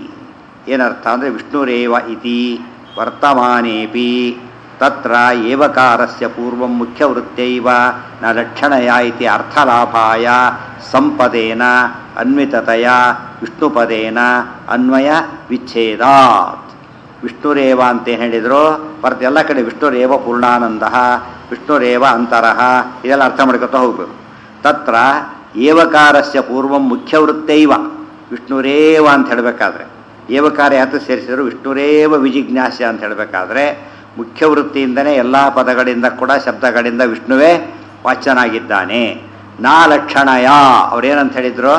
A: ಏನರ್ಥ ಅಂದರೆ ವಿಷ್ಣುರೇವ ಇತಿ ವರ್ತಮಾನೇಪಿ ತತ್ರ ಏವಕಾರಸ್ಯ ಪೂರ್ವಂ ಮುಖ್ಯವೃತ್ತೈವ ನ ಲಕ್ಷಣಯ ಇತಿ ಅರ್ಥಲಾಭಾಯ ಸಂಪದೇನ ಅನ್ವಿತತೆಯ ವಿಷ್ಣುಪದೇನ ಅನ್ವಯ ವಿಚ್ಛೇದಾತ್ ವಿಷ್ಣುರೇವ ಅಂತ ಏನು ಹೇಳಿದ್ರು ಬರ್ತ ಎಲ್ಲ ಕಡೆ ವಿಷ್ಣುರೇವ ಪೂರ್ಣಾನಂದ ವಿಷ್ಣುರೇವ ಅಂತರಃ ಇದೆಲ್ಲ ಅರ್ಥ ಮಾಡ್ಕೊತಾ ಹೋಗ್ಬೇಕು ತತ್ರ ಏವಕಾರಸ್ಯ ಪೂರ್ವಂ ಮುಖ್ಯವೃತ್ತೈವ ವಿಷ್ಣುರೇವ ಅಂತ ಹೇಳಬೇಕಾದ್ರೆ ಏವಕಾರ ಯಾತ ಸೇರಿಸಿದ್ರು ವಿಷ್ಣುರೇವ ವಿಜಿಜ್ಞಾಸ್ಯ ಅಂತ ಹೇಳಬೇಕಾದ್ರೆ ಮುಖ್ಯ ವೃತ್ತಿಯಿಂದನೇ ಎಲ್ಲ ಪದಗಳಿಂದ ಕೂಡ ಶಬ್ದಗಳಿಂದ ವಿಷ್ಣುವೇ ವಾಚ್ಯನಾಗಿದ್ದಾನೆ ನಾ ಲಕ್ಷಣಯ ಅವ್ರೇನಂತ ಹೇಳಿದ್ರು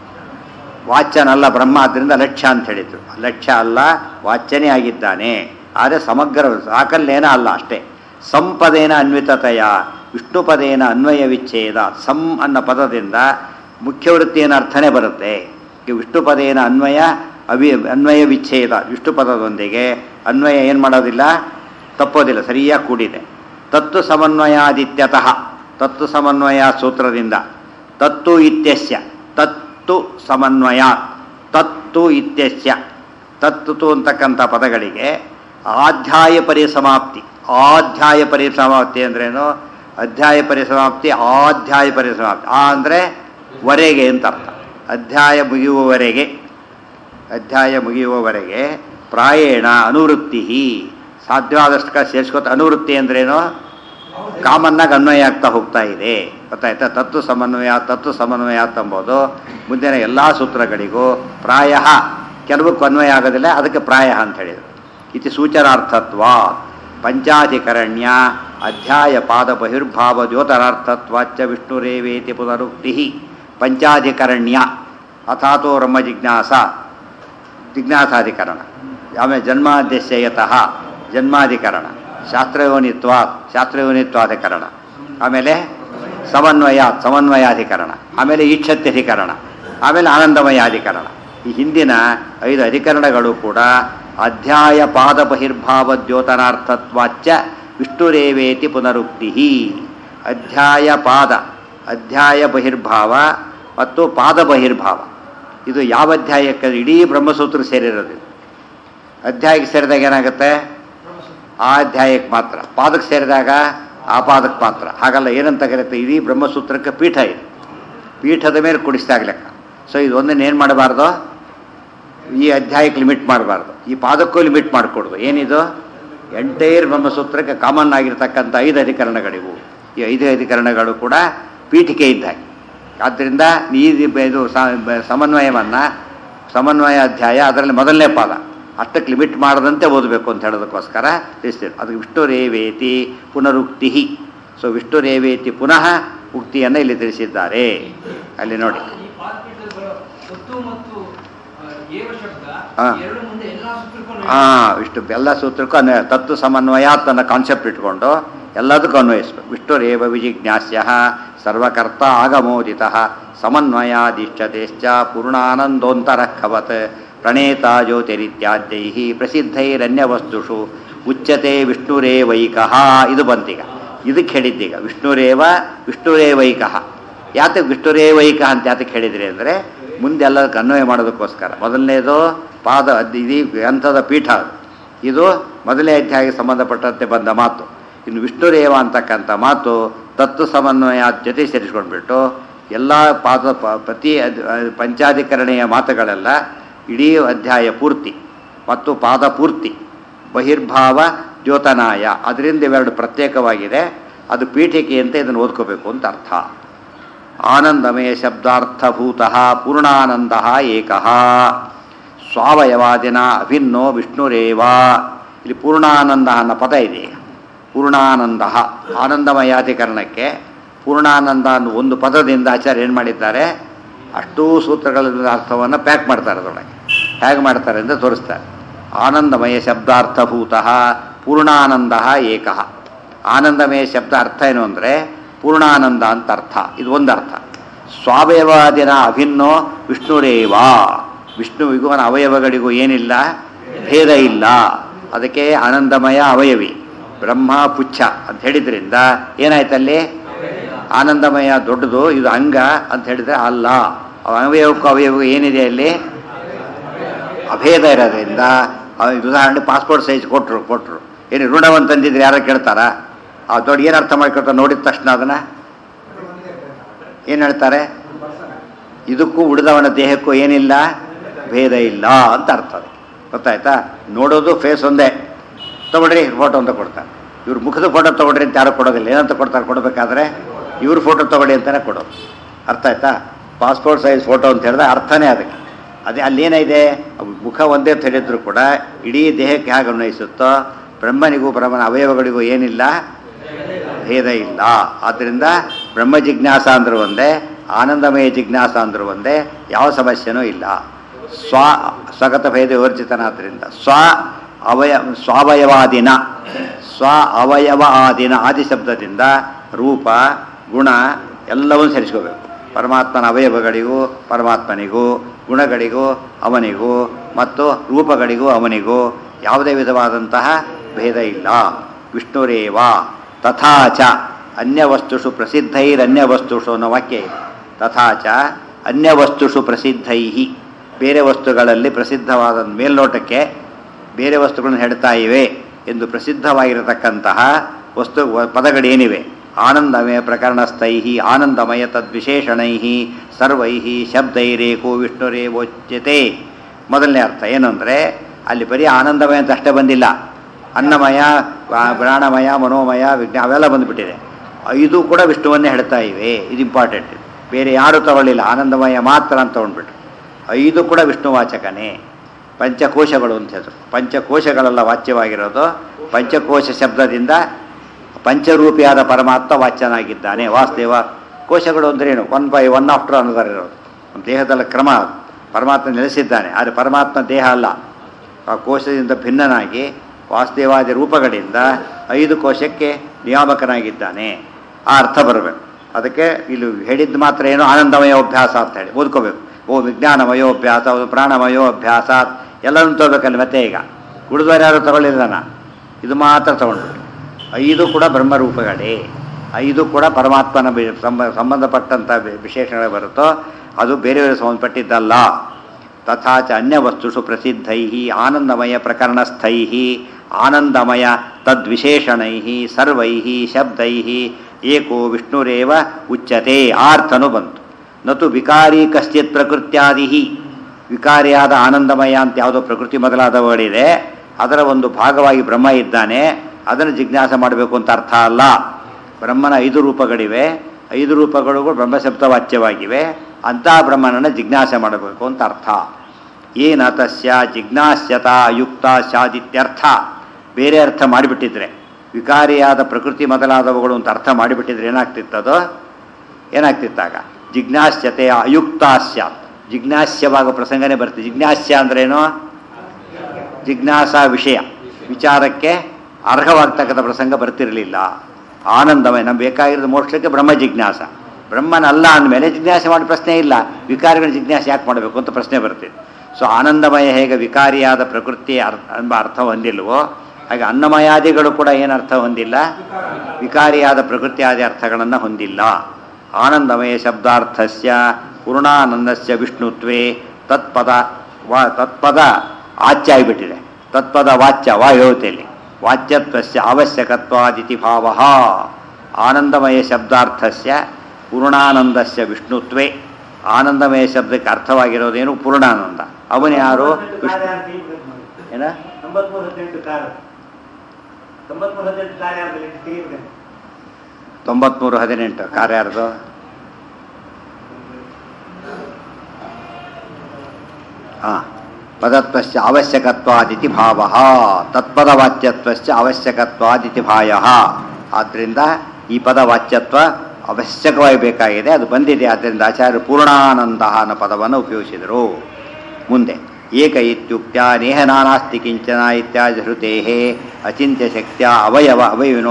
A: ವಾಚ್ಯನಲ್ಲ ಬ್ರಹ್ಮ ಆದ್ದರಿಂದ ಲಕ್ಷ್ಯ ಅಂತ ಹೇಳಿದ್ರು ಲಕ್ಷ್ಯ ಅಲ್ಲ ವಾಚ್ಯನೇ ಆಗಿದ್ದಾನೆ ಆದರೆ ಸಮಗ್ರ ಸಾಕಲ್ಲೇನ ಅಲ್ಲ ಅಷ್ಟೇ ಸಂಪದೇನ ಅನ್ವಿತತೆಯ ವಿಷ್ಣು ಪದೇನ ಅನ್ವಯ ವಿಚ್ಛೇದ ಸಂ ಅನ್ನೋ ಪದದಿಂದ ಮುಖ್ಯವೃತ್ತಿಯ ಅರ್ಥನೇ ಬರುತ್ತೆ ಈ ವಿಷ್ಣು ಪದೇನ ಅನ್ವಯ ಅವಿ ಅನ್ವಯ ವಿಚ್ಛೇದ ವಿಷ್ಣು ಪದದೊಂದಿಗೆ ಅನ್ವಯ ಏನು ಮಾಡೋದಿಲ್ಲ ತಪ್ಪೋದಿಲ್ಲ ಸರಿಯಾಗಿ ಕೂಡಿದೆ ತತ್ತು ಸಮನ್ವಯಾದಿತ್ಯತಃ ತತ್ತು ಸಮನ್ವಯ ಸೂತ್ರದಿಂದ ತತ್ತು ಇತ್ಯಸ್ಯ ತತ್ತು ಸಮನ್ವಯ ತತ್ತು ಇತ್ಯಸ್ಯ ತತ್ತು ಅಂತಕ್ಕಂಥ ಪದಗಳಿಗೆ ಆಧ್ಯಾಯ ಪರಿಸಮಾಪ್ತಿ ಆಧ್ಯಾಯ ಪರಿಸಮಾಪ್ತಿ ಅಂದ್ರೇನು ಅಧ್ಯಾಯ ಪರಿಸಮಾಪ್ತಿ ಆಧ್ಯಾಯ ಪರಿಸಮಾಪ್ತಿ ಆ ಅಂದರೆ ವರೆಗೆ ಅಂತ ಅರ್ಥ ಅಧ್ಯಾಯ ಮುಗಿಯುವವರೆಗೆ ಅಧ್ಯಾಯ ಮುಗಿಯುವವರೆಗೆ ಪ್ರಾಯೇಣ ಅನುವೃತ್ತಿ ಸಾಧ್ಯವಾದಷ್ಟು ಕ ಸೇರಿಸ್ಕೊತ ಅನುವೃತ್ತಿ ಅಂದ್ರೇನು ಕಾಮನ್ನಾಗಿ ಅನ್ವಯ ಆಗ್ತಾ ಹೋಗ್ತಾ ಇದೆ ಗೊತ್ತಾಯ್ತಾ ತತ್ವ ಸಮನ್ವಯ ತತ್ವ ಸಮನ್ವಯ ಎಂಬುದು ಮುಂದಿನ ಎಲ್ಲ ಸೂತ್ರಗಳಿಗೂ ಪ್ರಾಯ ಕೆಲವಕ್ಕೂ ಅನ್ವಯ ಆಗೋದಿಲ್ಲ ಅದಕ್ಕೆ ಪ್ರಾಯ ಅಂತ ಹೇಳಿದರು ಇತಿ ಸೂಚನಾರ್ಥತ್ವ ಪಂಚಾಧಿಕರಣ್ಯ ಅಧ್ಯಾಯ ಪಾದ ಬಹಿರ್ಭಾವ ದ್ಯೋತನಾರ್ಥತ್ವಾಚ್ಚ ವಿಷ್ಣುರೇವೇತಿ ಪುನರುಕ್ತಿ ಪಂಚಾಧಿಕರಣ್ಯ ಅಥಾತೋ ಬ್ರಹ್ಮ ಜಿಜ್ಞಾಸ ಜಿಜ್ಞಾಸಾಧಿಕರಣ ಆಮೇಲೆ ಜನ್ಮಾದ್ಯಸ್ಯಯತಃ ಜನ್ಮಾಧಿಕರಣ ಶಾಸ್ತ್ರಯೋನಿತ್ವ ಶಾಸ್ತ್ರಯೋನಿತ್ವಾಧಿಕರಣ ಆಮೇಲೆ ಸಮನ್ವಯ ಸಮನ್ವಯಾಧಿಕರಣ ಆಮೇಲೆ ಈಕ್ಷತ್ಯಧಿಕರಣ ಆಮೇಲೆ ಆನಂದಮಯಾಧಿಕರಣ ಈ ಹಿಂದಿನ ಐದು ಅಧಿಕರಣಗಳು ಕೂಡ ಅಧ್ಯಾಯ ಪಾದ ಬಹಿರ್ಭಾವ ದ್ಯೋತನಾರ್ಥತ್ವಾಚ್ಚ ವಿಷ್ಣುರೇವೇತಿ ಪುನರುಕ್ತಿ ಅಧ್ಯಾಯ ಪಾದ ಅಧ್ಯಾಯ ಬಹಿರ್ಭಾವ ಮತ್ತು ಪಾದ ಬಹಿರ್ಭಾವ ಇದು ಯಾವ ಅಧ್ಯಾಯಕ್ಕೆ ಇಡೀ ಬ್ರಹ್ಮಸೂತ್ರ ಸೇರಿರೋದು ಇದು. ಅಧ್ಯಾಯಕ್ಕೆ ಸೇರಿದಾಗ ಏನಾಗುತ್ತೆ ಆ ಅಧ್ಯಾಯಕ್ಕೆ ಮಾತ್ರ ಪಾದಕ್ಕೆ ಸೇರಿದಾಗ ಆ ಪಾದಕ್ಕೆ ಮಾತ್ರ ಹಾಗಲ್ಲ ಏನಂತ ಕರೀತೆ ಇಡೀ ಬ್ರಹ್ಮಸೂತ್ರಕ್ಕೆ ಪೀಠ ಇದೆ ಪೀಠದ ಮೇಲೆ ಕುಡಿಸಿದಾಗ ಲೆಕ್ಕ ಸೊ ಇದು ಒಂದನ್ನು ಏನು ಮಾಡಬಾರ್ದು ಈ ಅಧ್ಯಾಯಕ್ಕೆ ಲಿಮಿಟ್ ಮಾಡಬಾರ್ದು ಈ ಪಾದಕ್ಕೂ ಲಿಮಿಟ್ ಮಾಡಿಕೊಡ್ದು ಏನಿದು ಎಂಟೈರ್ ಬ್ರಹ್ಮಸೂತ್ರಕ್ಕೆ ಕಾಮನ್ ಆಗಿರ್ತಕ್ಕಂಥ ಐದು ಅಧಿಕರಣಗಳಿವು ಈ ಐದು ಅಧಿಕರಣಗಳು ಕೂಡ ಪೀಠಿಕೆ ಇದ್ದಾಗೆ ಆದ್ದರಿಂದ ಈ ಇದು ಸ- ಬ- ಸಮನ್ವಯವನ್ನು ಸಮನ್ವಯ ಅಧ್ಯಾಯ ಅದರಲ್ಲಿ ಮೊದಲನೇ ಪಾದ ಅಷ್ಟಕ್ಕೆ ಲಿಮಿಟ್ ಮಾಡದಂತೆ ಓದಬೇಕು ಅಂತ ಹೇಳೋದಕ್ಕೋಸ್ಕರ ತಿಳಿಸ್ತೀವಿ ಅದಕ್ಕೆ ವಿಷ್ಣುರೇವೇತಿ ಪುನರುಕ್ತಿ ಸೊ ವಿಷ್ಣುರೇವೇತಿ ಪುನಃ ಉಕ್ತಿಯನ್ನು ಇಲ್ಲಿ ತಿಳಿಸಿದ್ದಾರೆ ಅಲ್ಲಿ ನೋಡಿ
B: ಈ ಪಾದಪೀಠದಲ್ಲಿ ಬರೋ ಒತ್ತು ಮತ್ತು ಆ, ಏವ ಶಬ್ದ
A: ಹಾ.
B: ಎರಡು ಮುಂದೆ ಎಲ್ಲಾ ಸೂತ್ರಕ್ಕೂ
A: ಹಾ ಇಷ್ಟು ಎಲ್ಲ ಸೂತ್ರಕ್ಕೂ ಅನ್ವಯ ತತ್ವ ಸಮನ್ವಯ ತನ್ನ ಕಾನ್ಸೆಪ್ಟ್ ಇಟ್ಕೊಂಡು ಎಲ್ಲದಕ್ಕೂ ಅನ್ವಯಿಸ್ಬೇಕು ವಿಷ್ಣುರೇವ ವಿಜಿಜ್ಞಾಸ್ಯ ಸರ್ವಕರ್ತ ಆಗಮೋದಿತ ಸಮನ್ವಯಾದಿಷ್ಟತೆಶ್ಚ ಪೂರ್ಣಾನಂದೋಂತರಃವತ್ ಪ್ರಣೇತ ಜ್ಯೋತಿರಿತ್ಯಾದ್ಯೈ ಪ್ರಸಿದ್ಧೈರನ್ಯವಸ್ತುಷು ಉಚ್ಯತೆ ವಿಷ್ಣುರೇವೈಕಃ ಇದು ಬಂತೀಗ ಇದಕ್ಕೆ ಹೇಳಿದ್ದೀಗ ವಿಷ್ಣುರೇವ ವಿಷ್ಣುರೇವೈಕಃ ಯಾತಕ್ಕೆ ವಿಷ್ಣುರೇವೈಕ ಅಂತ ಯಾತಕ್ಕೆ ಹೇಳಿದ್ರಿ ಅಂದರೆ ಮುಂದೆ ಎಲ್ಲದಕ್ಕೆ ಅನ್ವಯ ಮಾಡೋದಕ್ಕೋಸ್ಕರ ಮೊದಲನೇದು ಪಾದ ಅದ್- ಇದು ಗ್ರಂಥದ ಪೀಠ ಅದು. ಇದು ಮೊದಲನೇ ಅಧ್ಯಾಯಕ್ಕೆ ಸಂಬಂಧಪಟ್ಟಂತೆ ಬಂದ ಮಾತು ಇನ್ನು ವಿಷ್ಣುರೇವ ಅಂತಕ್ಕಂಥ ಮಾತು ತತ್ವ ಸಮನ್ವಯ ಜೊತೆ ಸೇರಿಸ್ಕೊಂಡ್ಬಿಟ್ಟು ಎಲ್ಲ ಪಾದ ಪ- ಪ್ರತಿ ಅದ್- ಅಹ್ ಪಂಚಾಧಿಕರಣೆಯ ಮಾತುಗಳೆಲ್ಲ ಇಡೀ ಅಧ್ಯಾಯ ಪೂರ್ತಿ ಮತ್ತು ಪಾದ ಪೂರ್ತಿ ಬಹಿರ್ಭಾವ ದ್ಯೋತನಾಯ ಅದರಿಂದ ಇವೆರಡು ಪ್ರತ್ಯೇಕವಾಗಿದೆ ಅದು ಪೀಠಿಕೆ ಅಂತ ಇದನ್ನು ಓದ್ಕೋಬೇಕು ಅಂತ ಅರ್ಥ ಆನಂದಮಯ ಶಬ್ದಾರ್ಥಭೂತ ಪೂರ್ಣಾನಂದ ಏಕಃ ಸ್ವಾವಯವಾದಿನ ಅಭಿನ್ನೋ ವಿಷ್ಣುರೇವ ಇಲ್ಲಿ ಪೂರ್ಣಾನಂದ ಅನ್ನೋ ಪದ ಇದೆ ಈಗ ಪೂರ್ಣಾನಂದ ಆನಂದಮಯಾಧಿಕರಣಕ್ಕೆ ಪೂರ್ಣಾನಂದ ಅನ್ನೋ ಒಂದು ಪದದಿಂದ ಆಚಾರ್ಯ ಏನು ಮಾಡಿದ್ದಾರೆ ಅಷ್ಟೂ ಸೂತ್ರಗಳ ಅರ್ಥವನ್ನು ಪ್ಯಾಕ್ ಮಾಡ್ತಾರೆ ಅದರೊಳಗೆ ಹೇಗೆ ಮಾಡ್ತಾರೆ ಅಂತ ತೋರಿಸ್ತಾರೆ ಆನಂದಮಯ ಶಬ್ದಾರ್ಥಭೂತ ಪೂರ್ಣಾನಂದ ಏಕಃ ಆನಂದಮಯ ಶಬ್ದ ಅರ್ಥ ಏನು ಅಂದರೆ ಪೂರ್ಣಾನಂದ ಅಂತ ಅರ್ಥ ಇದು ಒಂದು ಅರ್ಥ ಸ್ವಾವಯವಾದಿನ ಅಭಿನ್ನೋ ವಿಷ್ಣುರೇವ ವಿಷ್ಣುವಿಗೂ ಅವನ ಅವಯವಗಳಿಗೂ ಏನಿಲ್ಲ ಭೇದ ಇಲ್ಲ ಅದಕ್ಕೆ ಆನಂದಮಯ ಅವಯವಿ ಬ್ರಹ್ಮ ಪುಚ್ಛ ಅಂತ ಹೇಳಿದ್ರಿಂದ ಏನಾಯ್ತಲ್ಲಿ ಆನಂದಮಯ ದೊಡ್ಡದು ಇದು ಅಂಗ ಅಂತ ಹೇಳಿದ್ರೆ ಅಲ್ಲ ಅವಯವಕ್ಕೂ ಅವಯವಕ್ಕೂ ಏನಿದೆ ಅಲ್ಲಿ ಅಭೇದ ಇರೋದ್ರಿಂದ ಅವ್ ಇದು ಉದಾಹರಣೆ ಪಾಸ್ಪೋರ್ಟ್ ಸೈಜ್ ಕೊಟ್ಟರು ಕೊಟ್ಟರು ಏನು ಋಣವನ್ನು ತಂದಿದ್ರೆ ಯಾರು ಕೇಳ್ತಾರ ಆ ದೊಡ್ಡ ಏನು ಅರ್ಥ ಮಾಡ್ಕೊಳ್ತಾರೆ ನೋಡಿದ ತಕ್ಷಣ ಅದನ್ನ ಏನು ಹೇಳ್ತಾರೆ ಇದಕ್ಕೂ ಉಳಿದವನ ದೇಹಕ್ಕೂ ಏನಿಲ್ಲ ಭೇದ ಇಲ್ಲ ಅಂತ ಅರ್ಥ ಅದಕ್ಕೆ ಗೊತ್ತಾಯ್ತಾ ನೋಡೋದು ಫೇಸ್ ಒಂದೇ ತಗೊಳ್ರಿ ಫೋಟೋ ಅಂತ ಕೊಡ್ತಾರೆ ಇವ್ರ ಮುಖದ ಫೋಟೋ ತಗೊಳ್ರಿ ಅಂತ ಯಾರು ಕೊಡೋದಿಲ್ಲ ಏನಂತ ಕೊಡ್ತಾರೆ ಕೊಡಬೇಕಾದ್ರೆ ಇವ್ರ ಫೋಟೋ ತಗೊಳ್ಳಿ ಅಂತಲೇ ಕೊಡೋದು ಅರ್ಥ ಆಯ್ತಾ ಪಾಸ್ಪೋರ್ಟ್ ಸೈಜ್ ಫೋಟೋ ಅಂತ ಹೇಳಿದ್ರೆ ಅರ್ಥನೇ ಅದಕ್ಕೆ ಅದೇ ಅಲ್ಲೇನಿದೆ ಅವ್ ಮುಖ ಒಂದೇ ಅಂತ ಹೇಳಿದ್ರು ಕೂಡ ಇಡೀ ದೇಹಕ್ಕೆ ಹೇಗೆ ಅನ್ವಯಿಸುತ್ತೋ ಬ್ರಹ್ಮನಿಗೂ ಬ್ರಹ್ಮನ ಅವಯವಗಳಿಗೂ ಏನಿಲ್ಲ ಭೇದ ಇಲ್ಲ ಆದ್ದರಿಂದ ಬ್ರಹ್ಮ ಜಿಜ್ಞಾಸ ಅಂದ್ರೂ ಒಂದೇ ಆನಂದಮಯ ಜಿಜ್ಞಾಸ ಅಂದ್ರೂ ಒಂದೇ ಯಾವ ಸಮಸ್ಯೆನೂ ಇಲ್ಲ ಸ್ವ ಸ್ವಗತ ಭೇದ ವಿವರ್ಜಿತನಾದ್ರಿಂದ ಸ್ವ ಅವಯ ಸ್ವಾವಯವಾದಿನ ಸ್ವ ಅವಯವ ಆದಿನ ಆದಿ ಶಬ್ದದಿಂದ ರೂಪ ಗುಣ ಎಲ್ಲವನ್ನೂ ಸೇರಿಸ್ಕೋಬೇಕು ಪರಮಾತ್ಮನ ಅವಯವಗಳಿಗೂ ಪರಮಾತ್ಮನಿಗೂ ಗುಣಗಳಿಗೂ ಅವನಿಗೂ ಮತ್ತು ರೂಪಗಳಿಗೂ ಅವನಿಗೂ ಯಾವುದೇ ವಿಧವಾದಂತಹ ಭೇದ ಇಲ್ಲ ವಿಷ್ಣುರೇವ ತಥಾಚ ಅನ್ಯವಸ್ತುಷು ಪ್ರಸಿದ್ಧೈರನ್ಯವಸ್ತುಷು ಅನ್ನೋ ವಾಕ್ಯ ಇದೆ ತಥಾಚ ಅನ್ಯವಸ್ತುಷು ಪ್ರಸಿದ್ಧೈ ಬೇರೆ ವಸ್ತುಗಳಲ್ಲಿ ಪ್ರಸಿದ್ಧವಾದ ಮೇಲ್ನೋಟಕ್ಕೆ ಬೇರೆ ವಸ್ತುಗಳನ್ನು ಹೇಳ್ತಾ ಇವೆ ಎಂದು ಪ್ರಸಿದ್ಧವಾಗಿರತಕ್ಕಂತಹ ವಸ್ತು ವ- ಪದಗಳೇನಿವೆ ಆನಂದಮಯ ಪ್ರಕರಣಸ್ಥೈ ಆನಂದಮಯ ತದ್ವಿಶೇಷಣೈ ಸರ್ವೈ ಶಬ್ದೈರೇಕೋ ವಿಷ್ಣುರೇವೋಚ್ಯತೆ ಮೊದಲನೇ ಅರ್ಥ ಏನು ಅಂದರೆ ಅಲ್ಲಿ ಬರೀ ಆನಂದಮಯ ಅಂತ ಅಷ್ಟೇ ಬಂದಿಲ್ಲ ಅನ್ನಮಯ ಆ, ಪ್ರಾಣಮಯ ಮನೋಮಯ ವಿಜ್ಞಾನ ಅವೆಲ್ಲ ಬಂದುಬಿಟ್ಟಿದೆ ಇದು ಕೂಡ ವಿಷ್ಣುವನ್ನೇ ಹೇಳ್ತಾ ಇವೆ ಇದು ಇಂಪಾರ್ಟೆಂಟ್ ಬೇರೆ ಯಾರು ತಗೊಳ್ಳಿಲ್ಲ ಆನಂದಮಯ ಮಾತ್ರ ಅಂತ ತಗೊಂಡ್ಬಿಟ್ರು ಐದು ಕೂಡ ವಿಷ್ಣುವಾಚಕನೇ ಪಂಚಕೋಶಗಳು ಅಂತ ಹೆಸರು ಪಂಚಕೋಶಗಳೆಲ್ಲ ವಾಚ್ಯವಾಗಿರೋದು ಪಂಚಕೋಶ ಶಬ್ದದಿಂದ ಪಂಚರೂಪಿಯಾದ ಪರಮಾತ್ಮ ವಾಚ್ಯನಾಗಿದ್ದಾನೆ ವಾಸುದೇವ ಕೋಶಗಳು ಅಂದ್ರೇನು ಒನ್ ಬೈ ಒನ್ ಆಫ್ಟರ್ ಅನ್ನೋದರ ಇರೋದು ದೇಹದಲ್ಲಿ ಕ್ರಮ ಅದು. ಪರಮಾತ್ಮ ನೆಲೆಸಿದ್ದಾನೆ ಆದರೆ ಪರಮಾತ್ಮ ದೇಹ ಅಲ್ಲ ಆ ಕೋಶದಿಂದ ಭಿನ್ನನಾಗಿ ವಾಸುದೇವಾದಿ ರೂಪಗಳಿಂದ ಐದು ಕೋಶಕ್ಕೆ ನಿಯಾಮಕನಾಗಿದ್ದಾನೆ ಆ ಅರ್ಥ ಬರಬೇಕು ಅದಕ್ಕೆ ಇಲ್ಲಿ ಹೇಳಿದ್ದು ಮಾತ್ರ ಏನು ಆನಂದಮಯ ಅಭ್ಯಾಸ ಅಂತ ಹೇಳಿ ಓದ್ಕೋಬೇಕು ಓ ವಿಜ್ಞಾನಮಯೋ ಅಭ್ಯಾಸ ಓ ಪ್ರಾಣಮಯೋ ಅಭ್ಯಾಸ ಎಲ್ಲನೂ ತಗೋಬೇಕಲ್ಲಿ ಮತ್ತೆ ಈಗ ಉಳಿದವರು ಯಾರು ತಗೊಳ್ಳಿಲ್ಲನ ಇದು ಮಾತ್ರ ತಗೊಂಡ್ಬಿಟ್ಟು ಐದು ಕೂಡ ಬ್ರಹ್ಮರೂಪಗಳೇ ಐದು ಕೂಡ ಪರಮಾತ್ಮನ ಬಿ- ಸಂಬ ಸಂಬಂಧಪಟ್ಟಂಥ ವಿ- ವಿಶೇಷಣಗಳು ಬರುತ್ತೋ ಅದು ಬೇರೆಯವರಿಗೆ ಸಂಬಂಧಪಟ್ಟಿದ್ದಲ್ಲ ತಥಾ ಚ ಅನ್ಯವಸ್ತುಷು ಪ್ರಸಿದ್ಧೈ ಆನಂದಮಯ ಪ್ರಕರಣಸ್ಥೈ ಆನಂದಮಯ ತದ್ವಿಶೇಷಣೈ ಸರ್ವೈ ಶಬ್ದೈ ಏಕೋ ವಿಷ್ಣುರೇವ ಉಚ್ಯತೆ ಆರ್ಥನು ಬಂತು ನತು ವಿಕಾರಿ ಕಶ್ಚಿತ್ ಪ್ರಕೃತ್ಯಾದಿ ವಿಕಾರಿಯಾದ ಆನಂದಮಯ ಅಂತ ಯಾವುದೋ ಪ್ರಕೃತಿ ಮೊದಲಾದವುಗಳಿದೆ ಅದರ ಒಂದು ಭಾಗವಾಗಿ ಬ್ರಹ್ಮ ಇದ್ದಾನೆ ಅದನ್ನು ಜಿಜ್ಞಾಸೆ ಮಾಡಬೇಕು ಅಂತ ಅರ್ಥ ಅಲ್ಲ ಬ್ರಹ್ಮನ ಐದು ರೂಪಗಳಿವೆ ಐದು ರೂಪಗಳು ಬ್ರಹ್ಮಶಬ್ದ ವಾಚ್ಯವಾಗಿವೆ ಅಂತಹ ಬ್ರಹ್ಮನನ್ನು ಜಿಜ್ಞಾಸೆ ಮಾಡಬೇಕು ಅಂತ ಅರ್ಥ ಏನ ತಸ್ಯ ಜಿಜ್ಞಾಸ್ಯತ ಅಯುಕ್ತ ಸ್ಯಾದಿತ್ಯರ್ಥ ಬೇರೆ ಅರ್ಥ ಮಾಡಿಬಿಟ್ಟಿದ್ರೆ ವಿಕಾರಿಯಾದ ಪ್ರಕೃತಿ ಮೊದಲಾದವುಗಳು ಅಂತ ಅರ್ಥ ಮಾಡಿಬಿಟ್ಟಿದ್ರೆ ಏನಾಗ್ತಿತ್ತದು ಏನಾಗ್ತಿತ್ತಾಗ ಜಿಜ್ಞಾಸ್ಯತೆ ಅಯುಕ್ತ ಸ್ಯಾತ್ ಜಿಜ್ಞಾಸ್ಯವಾಗ ಪ್ರಸಂಗನೇ ಬರ್ತದೆ ಜಿಜ್ಞಾಸ್ಯ ಅಂದ್ರೇನು ಜಿಜ್ಞಾಸಾ ವಿಷಯ ವಿಚಾರಕ್ಕೆ ಅರ್ಹವಾಗ್ತಕ್ಕಂಥ ಪ್ರಸಂಗ ಬರ್ತಿರಲಿಲ್ಲ ಆನಂದಮಯ ನಮ್ಗೆ ಬೇಕಾಗಿರೋದು ಮೋಕ್ಷಕ್ಕೆ ಬ್ರಹ್ಮ ಜಿಜ್ಞಾಸ ಬ್ರಹ್ಮನಲ್ಲ ಅಂದಮೇಲೆ ಜಿಜ್ಞಾಸೆ ಮಾಡೋ ಪ್ರಶ್ನೆ ಇಲ್ಲ ವಿಕಾರಿಗಳ ಜಿಜ್ಞಾಸೆ ಯಾಕೆ ಮಾಡಬೇಕು ಅಂತ ಪ್ರಶ್ನೆ ಬರ್ತಿದೆ ಸೊ ಆನಂದಮಯ ಹೇಗೆ ವಿಕಾರಿಯಾದ ಪ್ರಕೃತಿ ಅರ್ ಎಂಬ ಅರ್ಥ ಹೊಂದಿಲ್ವೋ ಹಾಗೆ ಅನ್ನಮಯಾದಿಗಳು ಕೂಡ ಏನು ಅರ್ಥ ಹೊಂದಿಲ್ಲ ವಿಕಾರಿಯಾದ ಪ್ರಕೃತಿಯಾದಿ ಅರ್ಥಗಳನ್ನು ಹೊಂದಿಲ್ಲ ಆನಂದಮಯ ಶಬ್ದಾರ್ಥಸ್ಯ ಪೂರ್ಣಾನಂದಸ್ಯ ವಿಷ್ಣುತ್ವೇ ತತ್ಪದ ವಾ ತತ್ಪದ ಆಚ್ಯ ಆಗಿಬಿಟ್ಟಿದೆ ತತ್ಪದ ವಾಚ್ಯ ವಾಯೋತೆಯಲ್ಲಿ ವಾಚ್ಯತ್ವಸ್ಯ ಅವಶ್ಯಕತ್ವಾದಿತಿ ಭಾವ ಆನಂದಮಯ ಶಬ್ದಾರ್ಥಸ್ಯ ಪೂರ್ಣಾನಂದಸ್ಯ ವಿಷ್ಣುತ್ವೇ ಆನಂದಮಯ ಶಬ್ದಕ್ಕೆ ಅರ್ಥವಾಗಿರೋದೇನು ಪೂರ್ಣಾನಂದ ಅವನು ಯಾರು ವಿಷ್ಣು ಏನ
C: ತೊಂಬತ್ಮೂರು ಹದಿನೆಂಟು ಕಾರು ತೊಂಬತ್ಮೂರು ಹದಿನೆಂಟು ಕಾರ್ ಯಾವ್ದು ತೆಗಿಬೇಕು
A: ತೊಂಬತ್ಮೂರು ಹದಿನೆಂಟು ಕಾರ್ಯಾರ್ದು ಹಾಂ ಪದತ್ವಸ್ಯ ಅವಶ್ಯಕತ್ವಾದಿತಿ ಭಾವ ತತ್ಪದವಾಚ್ಯತ್ವಸ್ಯ ಅವಶ್ಯಕತ್ವಾದಿತಿ ಭಾಯ ಆದ್ದರಿಂದ ಈ ಪದವಾಚ್ಯತ್ವ ಅವಶ್ಯಕವಾಗಿ ಬೇಕಾಗಿದೆ ಅದು ಬಂದಿದೆ ಆದ್ದರಿಂದ ಆಚಾರ್ಯರು ಪೂರ್ಣಾನಂದ ಅನ್ನೋ ಪದವನ್ನು ಉಪಯೋಗಿಸಿದರು ಮುಂದೆ ಏಕ ಇತ್ಯುಕ್ತ ನೇಹ ನಾನಾಸ್ತಿ ಕಿಂಚನ ಇತ್ಯಾದಿ ಶ್ರುತೆ ಅಚಿಂತ್ಯ ಶಕ್ತಿಯ ಅವಯವ ಅವಯವಿನೋ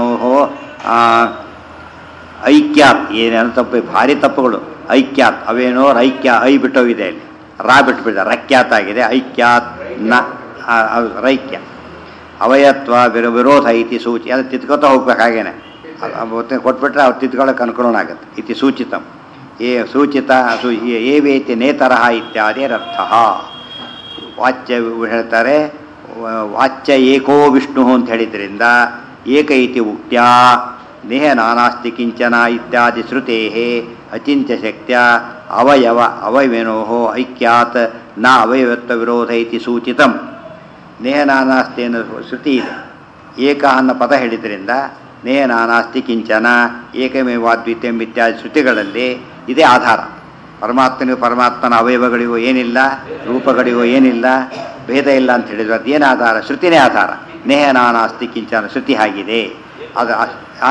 A: ಐಕ್ಯಾತ್ ಏನೇನು ತಪ್ಪು ಭಾರಿ ತಪ್ಪುಗಳು ಐಕ್ಯಾತ್ ಅವೇನೋ ರೈಕ್ಯ ಐ ಬಿಟ್ಟೋಗಿದೆ ಅಲ್ಲಿ ರಾ ಬಿಟ್ಬಿಟ್ಟಿದೆ ರಕ್ಯಾತ್ ಆಗಿದೆ ಐಕ್ಯಾತ್ ನ ಆ, ಅದು ರೈಕ್ಯ ಅವಯತ್ವ ವಿರೋ ವಿರೋಧ ಇತಿ ಸೂಚಿ ಅದು ತಿದ್ಕೋತಾ ಹೋಗ್ಬೇಕು ಹಾಗೇನೆ ಅದು ಅವತ್ತು ಕೊಟ್ಬಿಟ್ರೆ ಅವ್ರು ತಿದ್ಕೊಳ್ಳೋಕೆ ಅನುಕೂಲ ಆಗುತ್ತೆ ಇತಿ ಸೂಚಿತಂ ಏ ಸೂಚಿತ ಸು ಏ- ಏವೇತಿ ನೇತರಹ ಇತ್ಯಾದಿ ಅರ್ಥ ವಾಚ್ಯ ಹೇಳ್ತಾರೆ ವ- ವಾಚ್ಯ ಏಕೋ ವಿಷ್ಣು ಅಂತ ಹೇಳಿದ್ರಿಂದ ಏಕ ಇತಿ ಉಕ್ತ್ಯ ನೇಹ ನಾನಾಸ್ತಿ ಕಿಂಚನ ಇತ್ಯಾದಿ ಶ್ರುತೇ ಅಚಿಂತ್ಯ ಶಕ್ತ್ಯ ಅವಯವ ಅವಯವೇನೋ ಐಕ್ಯಾತ್ ನ ಅವಯವತ್ವ ವಿರೋಧ ಇತಿ ಸೂಚಿತಂ ನೇಹ ನಾನಾಸ್ತಿ ಅನ್ನೋ ಶ್ರುತಿ ಇದೆ ಏಕ ಅನ್ನೋ ಪದ ಹೇಳಿದ್ರಿಂದ ನೇಹ ನಾನಾಸ್ತಿ ಕಿಂಚನ ಏಕಮೇವಾದ್ವಿತೀಯಂ ಇತ್ಯಾದಿ ಶ್ರುತಿಗಳಲ್ಲಿ ಇದೇ ಆಧಾರ ಪರಮಾತ್ಮನಿಗೂ ಪರಮಾತ್ಮನ ಅವಯವಗಳಿಗೂ ಏನಿಲ್ಲ ರೂಪಗಳಿಗೂ ಏನಿಲ್ಲ ಭೇದ ಇಲ್ಲ ಅಂತ ಹೇಳಿದ್ರು ಅದೇನು ಆಧಾರ ಶ್ರುತಿನೇ ಆಧಾರ ನೇಹ ನಾನಾಸ್ತಿ ಕಿಂಚನ ಶ್ರುತಿ ಆಗಿದೆ ಅದು ಆ- ಆ?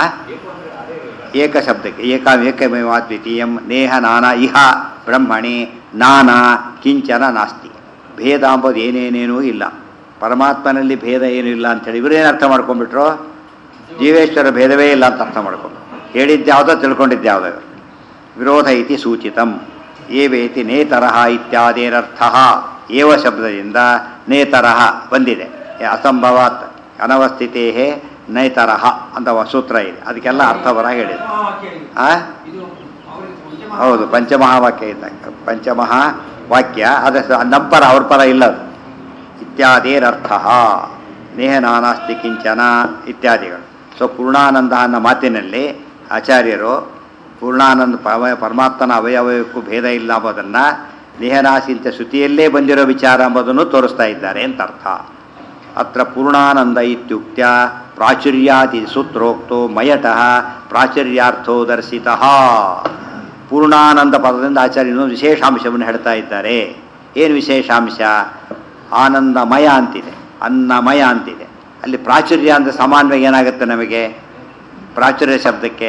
A: ಏಕ ಶಬ್ದಕ್ಕೆ ಏಕ ಏಕಮೇವಾದ್ವಿತೀಯಂ ನೇಹ ನಾನಾ ಇಹ ಬ್ರಹ್ಮಣಿ ನಾನಾ ಕಿಂಚನ ನಾಸ್ತಿ ಭೇದ ಅಂಬೋದು ಏನೇನೇನೂ ಇಲ್ಲ ಪರಮಾತ್ಮನಲ್ಲಿ ಭೇದ ಏನೂ ಇಲ್ಲ ಅಂತೇಳಿ ಇವರೇನು ಅರ್ಥ ಮಾಡ್ಕೊಂಡ್ಬಿಟ್ರು ಜೀವೇಶ್ವರ ಭೇದವೇ ಇಲ್ಲ ಅಂತ ಅರ್ಥ ಮಾಡ್ಕೊಂಡು ಹೇಳಿದ್ಯಾವುದೋ ತಿಳ್ಕೊಂಡಿದ್ಯಾವುದೋ ಇವರು. ವಿರೋಧ ಇತಿ ಸೂಚಿತಂ ಏವೇತಿ ನೇತರಹ ಇತ್ಯಾದಿರರ್ಥ ಏವ ಶಬ್ದದಿಂದ ನೇತರಹ ಬಂದಿದೆ ಏ ಅಸಂಭವಾತ್ ಅನವಸ್ಥಿತೇ ನೇತರಹ ಅಂತ ಒಂದು ಸೂತ್ರ ಇದೆ ಅದಕ್ಕೆಲ್ಲ ಅರ್ಥವರ ಹೇಳಿದೆ
B: ಮಹಾವಾಕ್ಯ ಇದು.
A: ಆ
B: ಇದು ಅವರಿಗೆ ಪಂಚಮಹಾ-
A: ಹೌದು ಪಂಚಮಹಾವಾಕ್ಯ ಇದ್ದಂಗೆ ಪಂಚಮಹಾ ವಾಕ್ಯ ಅದ ನಂಪರ ಅವ್ರ ಪರ ಇಲ್ಲದು ಇತ್ಯಾದಿರರ್ಥ ನೇಹ ನಾನಾಸ್ತಿ ಕಿಂಚನ ಇತ್ಯಾದಿಗಳು ಸೊ ಪೂರ್ಣಾನಂದ ಅನ್ನೋ ಮಾತಿನಲ್ಲಿ ಆಚಾರ್ಯರು ಪೂರ್ಣಾನಂದ ಪವ- ಪರಮಾತ್ಮನ ಅವಯವಕ್ಕೂ ಭೇದ ಇಲ್ಲ ಎಂಬುದನ್ನು ನೇಹನಾಸಿಂತ ಶ್ರುತಿಯಲ್ಲೇ ಬಂದಿರೋ ವಿಚಾರ ಎಂಬುದನ್ನು ತೋರಿಸ್ತಾ ಇದ್ದಾರೆ ಅಂತ ಅರ್ಥ ಅತ್ರ ಪೂರ್ಣಾನಂದ ಇತ್ಯುಕ್ತ್ಯ ಪ್ರಾಚುರ್ಯಾದಿ ಸೂತ್ರೋಕ್ತೋ ಮಯಟಃ ಪ್ರಾಚುರ್ಯಾರ್ಥೋ ದರ್ಶಿತಃ ಪೂರ್ಣಾನಂದ ಪದದಿಂದ ಆಚಾರ್ಯ ಇನ್ನೊಂದು ವಿಶೇಷಾಂಶವನ್ನು ಹೇಳ್ತಾ ಇದ್ದಾರೆ ಏನು ವಿಶೇಷಾಂಶ ಆನಂದಮಯ ಅಂತಿದೆ ಅನ್ನಮಯ ಅಂತಿದೆ ಅಲ್ಲಿ ಪ್ರಾಚುರ್ಯ ಅಂತ ಸಾಮಾನ್ಯವಾಗಿ ಏನಾಗುತ್ತೆ ನಮಗೆ ಪ್ರಾಚುರ್ಯ ಶಬ್ದಕ್ಕೆ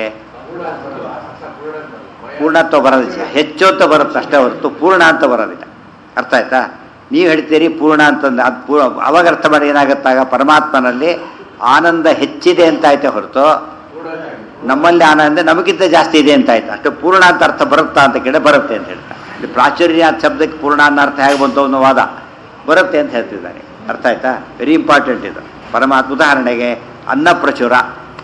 A: ಪೂರ್ಣತ್ವ ಬರೋದಿಲ್ಲ ಹೆಚ್ಚು ಅಂತ ಬರುತ್ತೆ ಅಷ್ಟೇ ಹೊರತು ಪೂರ್ಣ ಅಂತ ಬರೋದಿಲ್ಲ ಅರ್ಥ ಆಯ್ತಾ ನೀವು ಹೇಳ್ತೀರಿ ಪೂರ್ಣ ಅಂತಂದು ಅದು ಪೂರ್ಣ ಅವಾಗ ಅರ್ಥ ಮಾಡಿ ಏನಾಗುತ್ತಾಗ ಪರಮಾತ್ಮನಲ್ಲಿ ಆನಂದ ಹೆಚ್ಚಿದೆ ಅಂತ ಆಯ್ತೆ ಹೊರತು ನಮ್ಮಲ್ಲಿ ಆನಂದ ನಮಗಿಂತ ಜಾಸ್ತಿ ಇದೆ ಅಂತ ಆಯ್ತು ಅಷ್ಟು ಪೂರ್ಣ ಅಂತ ಅರ್ಥ ಬರುತ್ತಾ ಅಂತ ಕೇಳಿ ಬರುತ್ತೆ ಅಂತ ಹೇಳ್ತಾರೆ ಇಲ್ಲಿ ಪ್ರಾಚುರ್ಯ ಶಬ್ದಕ್ಕೆ ಪೂರ್ಣ ಅನ್ನೋ ಅರ್ಥ ಹೇಗೆ ಬಂತು ಅನ್ನೋ ವಾದ ಬರುತ್ತೆ ಅಂತ ಹೇಳ್ತಿದ್ದಾರೆ ಅರ್ಥ ಆಯ್ತಾ ವೆರಿ ಇಂಪಾರ್ಟೆಂಟ್ ಇದು ಪರಮಾತ್ಮ ಉದಾಹರಣೆಗೆ ಅನ್ನ ಪ್ರಚುರ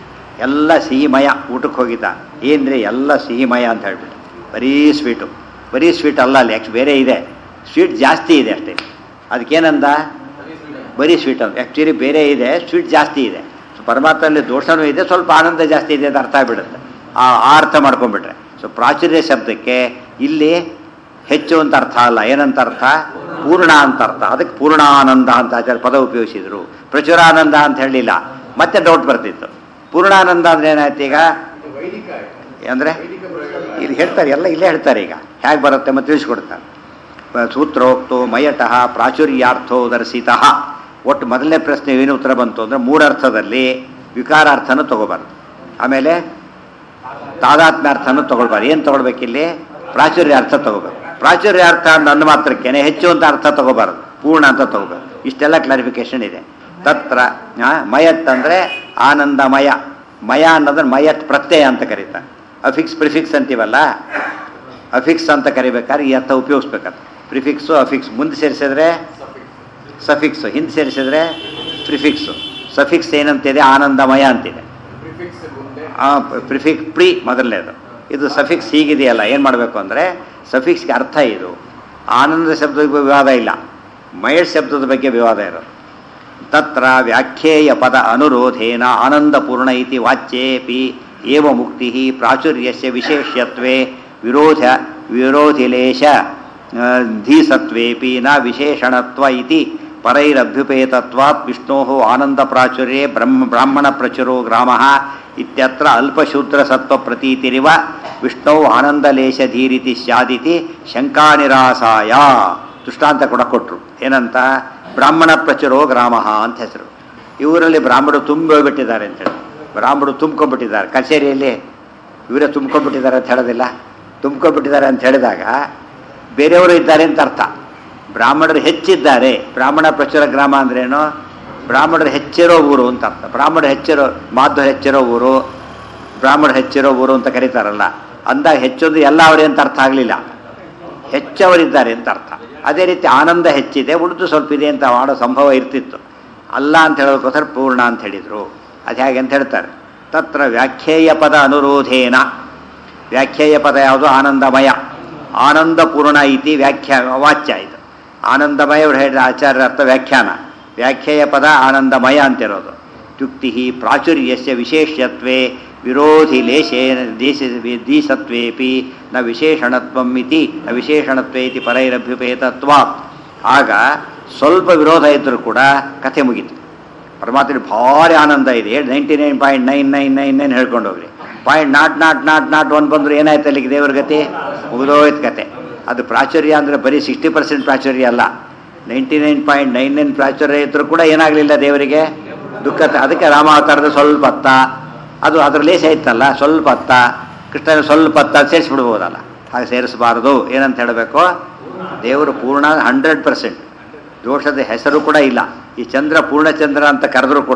A: ಎಲ್ಲ ಸಿಹಿಮಯ ಊಟಕ್ಕೆ ಹೋಗಿದ್ದ ಏನ್ರಿ ಎಲ್ಲ ಸಿಹಿಮಯ ಅಂತ ಹೇಳ್ಬಿಟ್ಟು ಬರೀ ಸ್ವೀಟು ಬರೀ ಸ್ವೀಟ್ ಅಲ್ಲ ಅಲ್ಲಿ ಆ್ಯಕ್ಚುಲಿ ಬೇರೆ ಇದೆ ಸ್ವೀಟ್ ಜಾಸ್ತಿ ಇದೆ ಅಷ್ಟೇ ಅದಕ್ಕೇನಂದ ಬರೀ ಸ್ವೀಟ್ ಅಂತ ಆ್ಯಕ್ಚುಲಿ ಬೇರೆ ಇದೆ ಸ್ವೀಟ್ ಜಾಸ್ತಿ ಇದೆ ಸೊ ಪರಮಾತ್ಮನಲ್ಲಿ ದೋಷನೂ ಇದೆ ಸ್ವಲ್ಪ ಆನಂದ ಜಾಸ್ತಿ ಇದೆ ಅಂತ ಅರ್ಥ ಆಗ್ಬಿಡುತ್ತೆ ಆ ಆ ಅರ್ಥ ಮಾಡ್ಕೊಂಡ್ಬಿಟ್ರೆ ಸೊ ಪ್ರಾಚುರ್ಯ ಶಬ್ದಕ್ಕೆ ಇಲ್ಲಿ ಹೆಚ್ಚು ಅಂತ ಅರ್ಥ ಅಲ್ಲ ಏನಂತ ಅರ್ಥ ಪೂರ್ಣ ಅಂತ ಅರ್ಥ ಅದಕ್ಕೆ ಪೂರ್ಣಾನಂದ ಅಂತ ಆಚಾರ್ಯ ಪದ ಉಪಯೋಗಿಸಿದ್ರು ಪ್ರಚುರಾನಂದ ಅಂತ ಹೇಳಲಿಲ್ಲ ಮತ್ತೆ ಡೌಟ್ ಬರ್ತಿತ್ತು ಪೂರ್ಣಾನಂದ ಅಂದ್ರೆ ಏನಾಯ್ತು ಈಗ ಅಂದರೆ ಇಲ್ಲಿ ಹೇಳ್ತಾರೆ ಎಲ್ಲ ಇಲ್ಲೇ ಹೇಳ್ತಾರೆ ಈಗ ಹೇಗೆ ಬರುತ್ತೆ ಮತ್ತೆ ತಿಳಿಸ್ಕೊಡ್ತಾರೆ ಸೂತ್ರೋಕ್ತೋ ಮಯಟಃ ಪ್ರಾಚುರ್ಯಾರ್ಥೋ ದರ್ಶಿತಃ ಒಟ್ಟು ಮೊದಲನೇ ಪ್ರಶ್ನೆ ಏನು ಉತ್ತರ ಬಂತು ಅಂದರೆ ಮೂರರ್ಥದಲ್ಲಿ ವಿಕಾರಾರ್ಥನ ತಗೋಬಾರ್ದು ಆಮೇಲೆ ತಾದಾತ್ಮ್ಯಾರ್ಥನೂ ತಗೊಳ್ಬಾರ್ದು ಏನು ತಗೊಳ್ಬೇಕಿಲ್ಲಿ ಪ್ರಾಚುರ್ಯಾರ್ಥ ತಗೋಬೇಕು ಪ್ರಾಚುರ್ಯಾರ್ಥ ನನ್ನ ಮಾತ್ರಕ್ಕೇನೆ ಹೆಚ್ಚು ಅಂತ ಅರ್ಥ ತಗೋಬಾರ್ದು ಪೂರ್ಣ ಅಂತ ತಗೋಬೇಕು ಇಷ್ಟೆಲ್ಲ ಕ್ಲಾರಿಫಿಕೇಶನ್ ಇದೆ ತತ್ರ ಆ, ಮಯತ್ ಅಂದರೆ ಆನಂದಮಯ ಮಯ ಅನ್ನೋದನ್ನ ಮಯತ್ ಪ್ರತ್ಯಯ ಅಂತ ಕರೀತಾರೆ ಅಫಿಕ್ಸ್ ಪ್ರಿಫಿಕ್ಸ್ ಅಂತೀವಲ್ಲ ಅಫಿಕ್ಸ್ ಅಂತ ಕರಿಬೇಕಾದ್ರೆ ಈ ಅರ್ಥ ಉಪಯೋಗಿಸ್ಬೇಕಾದ್ರೆ ಪ್ರಿಫಿಕ್ಸು ಅಫಿಕ್ಸ್ ಮುಂದೆ ಸೇರಿಸಿದ್ರೆ ಸಫಿಕ್ಸು ಹಿಂದೆ ಸೇರಿಸಿದ್ರೆ ಪ್ರಿಫಿಕ್ಸು ಸಫಿಕ್ಸ್ ಏನಂತಿದೆ ಆನಂದಮಯ ಅಂತಿದೆ ಆ ಪ್ರಿಫಿಕ್ಸ್ ಪ್ರಿ ಮೊದಲನೇದು ಇದು ಸಫಿಕ್ಸ್ ಹೀಗಿದೆಯಲ್ಲ ಏನು ಮಾಡಬೇಕು ಅಂದರೆ ಸಫಿಕ್ಸ್ಗೆ ಅರ್ಥ ಇದು ಆನಂದ ಶಬ್ದದ ಬಗ್ಗೆ ವಿವಾದ ಇಲ್ಲ ಮಯಡ್ ಶಬ್ದದ ಬಗ್ಗೆ ವಿವಾದ ಇರೋದು ತತ್ರ ವ್ಯಾಖ್ಯೇಯ ಪದ ಅನುರೋಧೇನ ಆನಂದಪೂರ್ಣ ಇತಿ ವಾಚ್ಯೇಪಿ ಏವ ಮುಕ್ತಿ ಪ್ರಾಚುರ್ಯಸ್ಯ ವಿಶೇಷ್ಯತ್ವೇ ವಿರೋಧ ವಿರೋಧಿಲೇಶ ಆ, ಧೀಸತ್ವೇಪಿ ನ ವಿಶೇಷಣತ್ವ ಇತಿ ಪರೈರಭ್ಯುಪೇತತ್ವಾತ್ ವಿಷ್ಣೋ ಆನಂದ ಪ್ರಾಚುರ್ಯೇ ಬ್ರಹ್ಮ ಬ್ರಾಹ್ಮಣ ಪ್ರಚುರೋ ಗ್ರಾಮ ಇತ್ಯತ್ರ ಅಲ್ಪಶೂದ್ರ ಸತ್ವ ಪ್ರತೀತಿರಿವ ವಿಷ್ಣು ಆನಂದಲೇಶ ಧೀರಿತಿ ಸ್ಯಾದಿತಿ ಶಂಕಾನಿರಾಸಾಯ ದೃಷ್ಟಾಂತ ಕೂಡ ಕೊಟ್ಟರು ಏನಂತ ಬ್ರಾಹ್ಮಣ ಪ್ರಚುರೋ ಗ್ರಾಮ ಅಂತ ಹೆಸರು ಇವರಲ್ಲಿ ಬ್ರಾಹ್ಮಣರು ತುಂಬಿ ಹೋಗ್ಬಿಟ್ಟಿದ್ದಾರೆ ಅಂತೇಳಿ ಬ್ರಾಹ್ಮಣರು ತುಂಬ್ಕೊಂಡ್ಬಿಟ್ಟಿದ್ದಾರೆ ಕಚೇರಿಯಲ್ಲಿ ಇವರೇ ತುಂಬ್ಕೊಂಡ್ಬಿಟ್ಟಿದ್ದಾರೆ ಅಂತ ಹೇಳೋದಿಲ್ಲ ತುಂಬ್ಕೊಂಡ್ಬಿಟ್ಟಿದ್ದಾರೆ ಅಂತ ಹೇಳಿದಾಗ ಬೇರೆಯವರು ಇದ್ದಾರೆ ಅಂತ ಅರ್ಥ ಬ್ರಾಹ್ಮಣರು ಹೆಚ್ಚಿದ್ದಾರೆ ಬ್ರಾಹ್ಮಣ ಪ್ರಚುರ ಗ್ರಾಮ ಅಂದ್ರೇನು ಬ್ರಾಹ್ಮಣರು ಹೆಚ್ಚಿರೋ ಊರು ಅಂತ ಅರ್ಥ ಬ್ರಾಹ್ಮಣರು ಹೆಚ್ಚಿರೋ ಮಾಧ್ವ ಹೆಚ್ಚಿರೋ ಊರು ಬ್ರಾಹ್ಮಣರು ಹೆಚ್ಚಿರೋ ಊರು ಅಂತ ಕರೀತಾರಲ್ಲ ಅಂದಾಗ ಹೆಚ್ಚೊಂದು ಎಲ್ಲ ಅವರೇ ಅಂತ ಅರ್ಥ ಆಗಲಿಲ್ಲ ಹೆಚ್ಚವರಿದ್ದಾರೆ ಅಂತ ಅರ್ಥ ಅದೇ ರೀತಿ ಆನಂದ ಹೆಚ್ಚಿದೆ ಉಳಿದು ಸ್ವಲ್ಪ ಇದೆ ಅಂತ ಮಾಡೋ ಸಂಭವ ಇರ್ತಿತ್ತು ಅಲ್ಲ ಅಂತ ಹೇಳೋದಕ್ಕೋಸ್ಕರ ಪೂರ್ಣ ಅಂತ ಹೇಳಿದರು ಅದು ಹೇಗೆ ಅಂತ ಹೇಳ್ತಾರೆ ತತ್ರ ವ್ಯಾಖ್ಯೇಯ ಪದ ಅನುರೋಧೇನ ವ್ಯಾಖ್ಯೇಯ ಪದ ಯಾವುದು ಆನಂದಮಯ ಆನಂದಪೂರ್ಣ ಇತಿ ವ್ಯಾಖ್ಯಾ ವಾಚ್ಯ ಇದು ಆನಂದಮಯ ಅವ್ರು ಹೇಳಿದ ಆಚಾರ್ಯರ ಅರ್ಥ ವ್ಯಾಖ್ಯಾನ ವ್ಯಾಖ್ಯೇಯ ಪದ ಆನಂದಮಯ ಅಂತಿರೋದು ಯುಕ್ತಿ ಪ್ರಾಚುರ್ಯಸ್ಯ ವಿಶೇಷ್ಯತ್ವೇ ವಿರೋಧಿ ಲೇಶೇ ದೇಶ ದೀಸತ್ವೇಪಿ ನ ವಿಶೇಷಣತ್ವಂ ಇತಿ ನ ವಿಶೇಷಣತ್ವೇ ಇತಿ ಪರೈರಭ್ಯುಪೇತತ್ವ ಆಗ ಸ್ವಲ್ಪ ವಿರೋಧ ಇದ್ದರೂ ಕೂಡ ಕಥೆ ಮುಗೀತು ಪರಮಾತ್ಮ ಭಾರಿ ಆನಂದ ಇದೆ ninety nine point nine nine nine nine ಹೇಳ್ಕೊಂಡು ಹೋಗ್ರಿ point nought nought nought nought one ಬಂದ್ರು ಏನಾಯ್ತು ಅಲ್ಲಿಗೆ ದೇವ್ರ ಗತಿ ಮುಗಿದೋಯ್ತು ಕತೆ ಅದು ಪ್ರಾಚುರ್ಯ ಅಂದರೆ ಬರೀ ಸಿಕ್ಸ್ಟಿ ಪರ್ಸೆಂಟ್ ಪ್ರಾಚುರ್ಯ ಅಲ್ಲ ninety nine point nine nine ಪ್ರಾಚುರ್ಯ ಇದ್ರೂ ಕೂಡ ಏನಾಗಲಿಲ್ಲ ದೇವರಿಗೆ ದುಃಖ ತ- ಅದಕ್ಕೆ ರಾಮಾವತಾರದ ಸ್ವಲ್ಪ ಹತ್ತ ಅದು ಅದ್ರ ಲೇಸ ಇತ್ತಲ್ಲ ಸ್ವಲ್ಪ ಹತ್ತ ಕೃಷ್ಣನ ಸ್ವಲ್ಪ ಹತ್ತ ಸೇರಿಸ್ಬಿಡ್ಬೋದಲ್ಲ ಹಾಗೆ ಸೇರಿಸಬಾರದು ಏನಂತ ಹೇಳಬೇಕು ದೇವರು ಪೂರ್ಣ ಹಂಡ್ರೆಡ್ ಪರ್ಸೆಂಟ್ ದೋಷದ ಹೆಸರು ಕೂಡ ಇಲ್ಲ ಈ ಚಂದ್ರ ಪೂರ್ಣಚಂದ್ರ ಅಂತ ಕರೆದ್ರೂ ಕೂಡ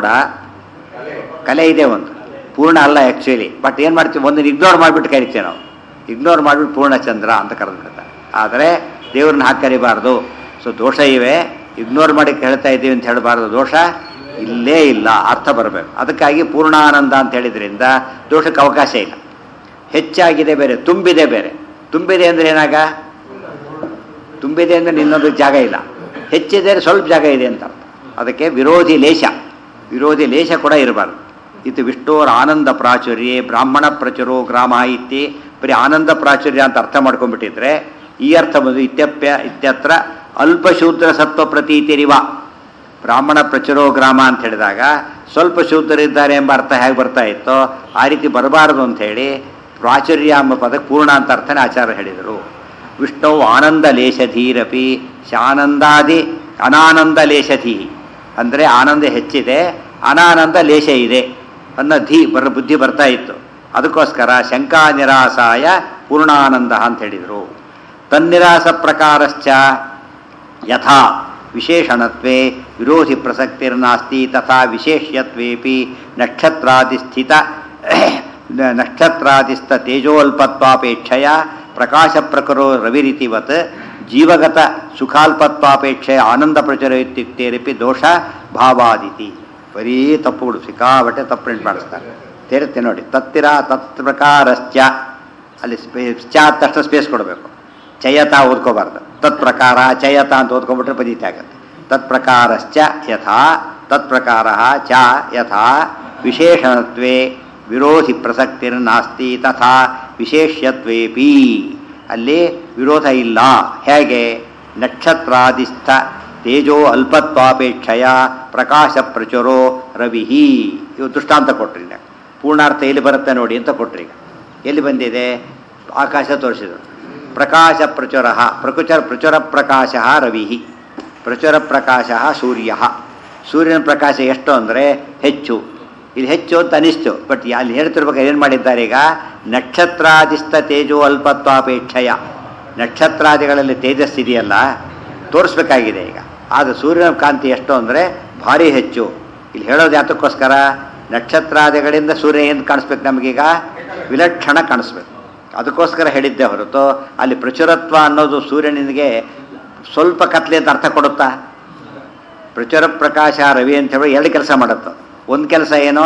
A: ಕಲೆ ಇದೆ ಒಂದು ಪೂರ್ಣ ಅಲ್ಲ ಆ್ಯಕ್ಚುಲಿ ಬಟ್ ಏನು ಮಾಡ್ತೀವಿ ಒಂದನ್ನು ಇಗ್ನೋರ್ ಮಾಡಿಬಿಟ್ಟು ಕರಿತೀವಿ ನಾವು ಇಗ್ನೋರ್ ಮಾಡಿಬಿಟ್ಟು ಪೂರ್ಣಚಂದ್ರ ಅಂತ ಕರೆದ್ಬಿಡ್ತಾರೆ ಆದರೆ ದೇವ್ರನ್ನ ಹಾಕಿ ಕರಿಬಾರ್ದು ಸೊ ದೋಷ ಇವೆ ಇಗ್ನೋರ್ ಮಾಡಿ ಹೇಳ್ತಾ ಇದ್ದೀವಿ ಅಂತ ಹೇಳಬಾರ್ದು ದೋಷ ಇಲ್ಲೇ ಇಲ್ಲ ಅರ್ಥ ಬರಬೇಕು ಅದಕ್ಕಾಗಿ ಪೂರ್ಣಾನಂದ ಅಂತ ಹೇಳಿದ್ರಿಂದ ದೋಷಕ್ಕೆ ಅವಕಾಶ ಇಲ್ಲ ಹೆಚ್ಚಾಗಿದೆ ಬೇರೆ ತುಂಬಿದೆ ಬೇರೆ ತುಂಬಿದೆ ಅಂದರೆ ಏನಾಗ ತುಂಬಿದೆ ಅಂದರೆ ಇನ್ನೊಂದು ಜಾಗ ಇಲ್ಲ ಹೆಚ್ಚಿದೆ ಅಂದ್ರೆ ಸ್ವಲ್ಪ ಜಾಗ ಇದೆ ಅಂತ ಅರ್ಥ ಅದಕ್ಕೆ ವಿರೋಧಿ ಲೇಷ ವಿರೋಧಿ ಲೇಷ ಕೂಡ ಇರಬಾರ್ದು ಇದು ವಿಷ್ಣುವರ ಆನಂದ ಪ್ರಾಚುರ್ಯೆ ಬ್ರಾಹ್ಮಣ ಪ್ರಚುರೋ ಗ್ರಾಮ ಇತ್ತಿ ಬರೀ ಆನಂದ ಪ್ರಾಚುರ್ಯ ಅಂತ ಅರ್ಥ ಮಾಡ್ಕೊಂಡ್ಬಿಟ್ಟಿದ್ರೆ ಈ ಅರ್ಥ ಬಂದು ಇತ್ಯಪ್ಯ ಇತ್ಯತ್ರ ಅಲ್ಪಶೂದ್ರ ಸತ್ವ ಪ್ರತೀತಿರಿವ ಬ್ರಾಹ್ಮಣ ಪ್ರಚುರೋ ಗ್ರಾಮ ಅಂತ ಹೇಳಿದಾಗ ಸ್ವಲ್ಪ ಶೂದ್ರರಿದ್ದಾರೆ ಎಂಬ ಅರ್ಥ ಹೇಗೆ ಬರ್ತಾ ಇತ್ತೋ ಆ ರೀತಿ ಬರಬಾರದು ಅಂತ ಹೇಳಿ ಪ್ರಾಚುರ್ಯ ಎಂಬ ಪದಕ್ಕೆ ಪೂರ್ಣ ಅಂತ ಅರ್ಥನೇ ಆಚಾರ್ಯ ಹೇಳಿದರು ವಿಷ್ಣು ಆನಂದ ಲೇಷಧೀರಪಿ ಶಾನಂದಾದಿ ಅನಾನಂದ ಲೇಷಧೀ ಅಂದರೆ ಆನಂದ ಹೆಚ್ಚಿದೆ ಅನಾನಂದ ಲೇಷ ಇದೆ ಅನ್ನೋ ಧೀ ಬರ ಬುದ್ಧಿ ಬರ್ತಾ ಇತ್ತು ಅದಕ್ಕೋಸ್ಕರ ಶಂಕಾ ನಿರಾಸಾಯ ಪೂರ್ಣಾನಂದ ಅಂತ ಹೇಳಿದರು ತನ್ನಿರಾಸ ಪ್ರಕಾರಶ್ಚ ಯಥಾ ವಿಶೇಷಣತ್ವೇ ವಿರೋಧಿ ಪ್ರಸಕ್ತಿರ್ನಾಸ್ತಿ ತಥಾ ವಿಶೇಷ್ಯತ್ವೇಪಿ ನಕ್ಷತ್ರಾದಿಸ್ಥಿತ ನಕ್ಷತ್ರಾದಿಸ್ಥ ತೇಜೋಲ್ಪತ್ವಾಪೇಕ್ಷೆಯ ಪ್ರಕಾಶ ಪ್ರಕರೋ ರವಿರಿತಿವತ್ ಜೀವಗತ ಸುಖಾಲ್ಪತ್ವಾಪೇಕ್ಷೆಯ ಆನಂದ ಪ್ರಚುರ ಇತ್ಯುಕ್ತೇರಪಿ ದೋಷ ಭಾವಾದಿತಿ ಬರೀ ತಪ್ಪುಗಳು ಸಿಕ್ಕಾಬಟ್ಟೆ ತಪ್ಪು ಪ್ರಿಂಟ್ ಮಾಡಿಸ್ತಾರೆ ತೇರುತ್ತೆ ನೋಡಿ ತತ್ತಿರ ತತ್ ಪ್ರಕಾರಶ್ಚ ಅಲ್ಲಿ ಸ್ಪೇ ಚ ತಕ್ಷಣ ಸ್ಪೇಸ್ ಕೊಡಬೇಕು ಚಯತ ಓದ್ಕೋಬಾರ್ದು ತತ್ ಪ್ರಕಾರ ಚಯತ ಅಂತ ಓದ್ಕೊಂಡ್ಬಿಟ್ರೆ ಪದೀತಿ ಆಗುತ್ತೆ ತತ್ ಪ್ರಕಾರಶ್ಚ ಯಥಾ ತತ್ ಪ್ರಕಾರ ಚ ಯಥಾ ವಿಶೇಷಣತ್ವೇ ವಿರೋಧಿ ಪ್ರಸಕ್ತಿರ್ನಾಸ್ತಿ ತಥಾ ವಿಶೇಷ್ಯತ್ವೇಪಿ ಅಲ್ಲಿ ವಿರೋಧ ಇಲ್ಲ ಹೇಗೆ ನಕ್ಷತ್ರಾದಿಸ್ಥ ತೇಜೋ ಅಲ್ಪತ್ವಾಪೇಕ್ಷೆಯ ಪ್ರಕಾಶ ಪ್ರಚುರೋ ರವಿಹಿ ಇವು ದೃಷ್ಟಾಂತ ಕೊಟ್ರಿ ಈಗ ಪೂರ್ಣಾರ್ಥ ಎಲ್ಲಿ ಬರುತ್ತೆ ನೋಡಿ ಅಂತ ಕೊಟ್ರಿ ಈಗ ಎಲ್ಲಿ ಬಂದಿದೆ ಆಕಾಶ ತೋರಿಸಿದರು ಪ್ರಕಾಶ ಪ್ರಚುರ ಪ್ರಕುಚರ ಪ್ರಚುರ ಪ್ರಕಾಶ ರವಿಹಿ ಪ್ರಚುರ ಪ್ರಕಾಶ ಸೂರ್ಯ ಸೂರ್ಯನ ಪ್ರಕಾಶ ಎಷ್ಟು ಅಂದರೆ ಹೆಚ್ಚು ಇಲ್ಲಿ ಹೆಚ್ಚು ಅಂತ ಅನಿಸ್ತು ಬಟ್ ಅಲ್ಲಿ ಹೇಳ್ತಿರ್ಬೇಕಾದ್ರೆ ಏನು ಮಾಡಿದ್ದಾರೆ ಈಗ ನಕ್ಷತ್ರಾದಿಸ್ಥ ತೇಜೋ ಅಲ್ಪತ್ವಾಪೇಕ್ಷೆಯ ನಕ್ಷತ್ರಾದಿಗಳಲ್ಲಿ ತೇಜಸ್ಸಿದೆಯಲ್ಲ ತೋರಿಸ್ಬೇಕಾಗಿದೆ ಈಗ ಆದರೆ ಸೂರ್ಯನ ಕಾಂತಿ ಎಷ್ಟು ಅಂದರೆ ಭಾರಿ ಹೆಚ್ಚು ಇಲ್ಲಿ ಹೇಳೋದು ಯಾತಕ್ಕೋಸ್ಕರ ನಕ್ಷತ್ರಾದಿಗಳಿಂದ ಸೂರ್ಯ ಏನು ಕಾಣಿಸ್ಬೇಕು ನಮಗೀಗ ವಿಲಕ್ಷಣ ಕಾಣಿಸ್ಬೇಕು ಅದಕ್ಕೋಸ್ಕರ ಹೇಳಿದ್ದೆ ಹೊರತು ಅಲ್ಲಿ ಪ್ರಚುರತ್ವ ಅನ್ನೋದು ಸೂರ್ಯನಿಗೆ ಸ್ವಲ್ಪ ಕತ್ಲೆ ಅಂತ ಅರ್ಥ ಕೊಡುತ್ತಾ ಪ್ರಚುರ ಪ್ರಕಾಶ ರವಿ ಅಂತ ಹೇಳಿ ಎರಡು ಕೆಲಸ ಮಾಡುತ್ತೆ ಒಂದು ಕೆಲಸ ಏನು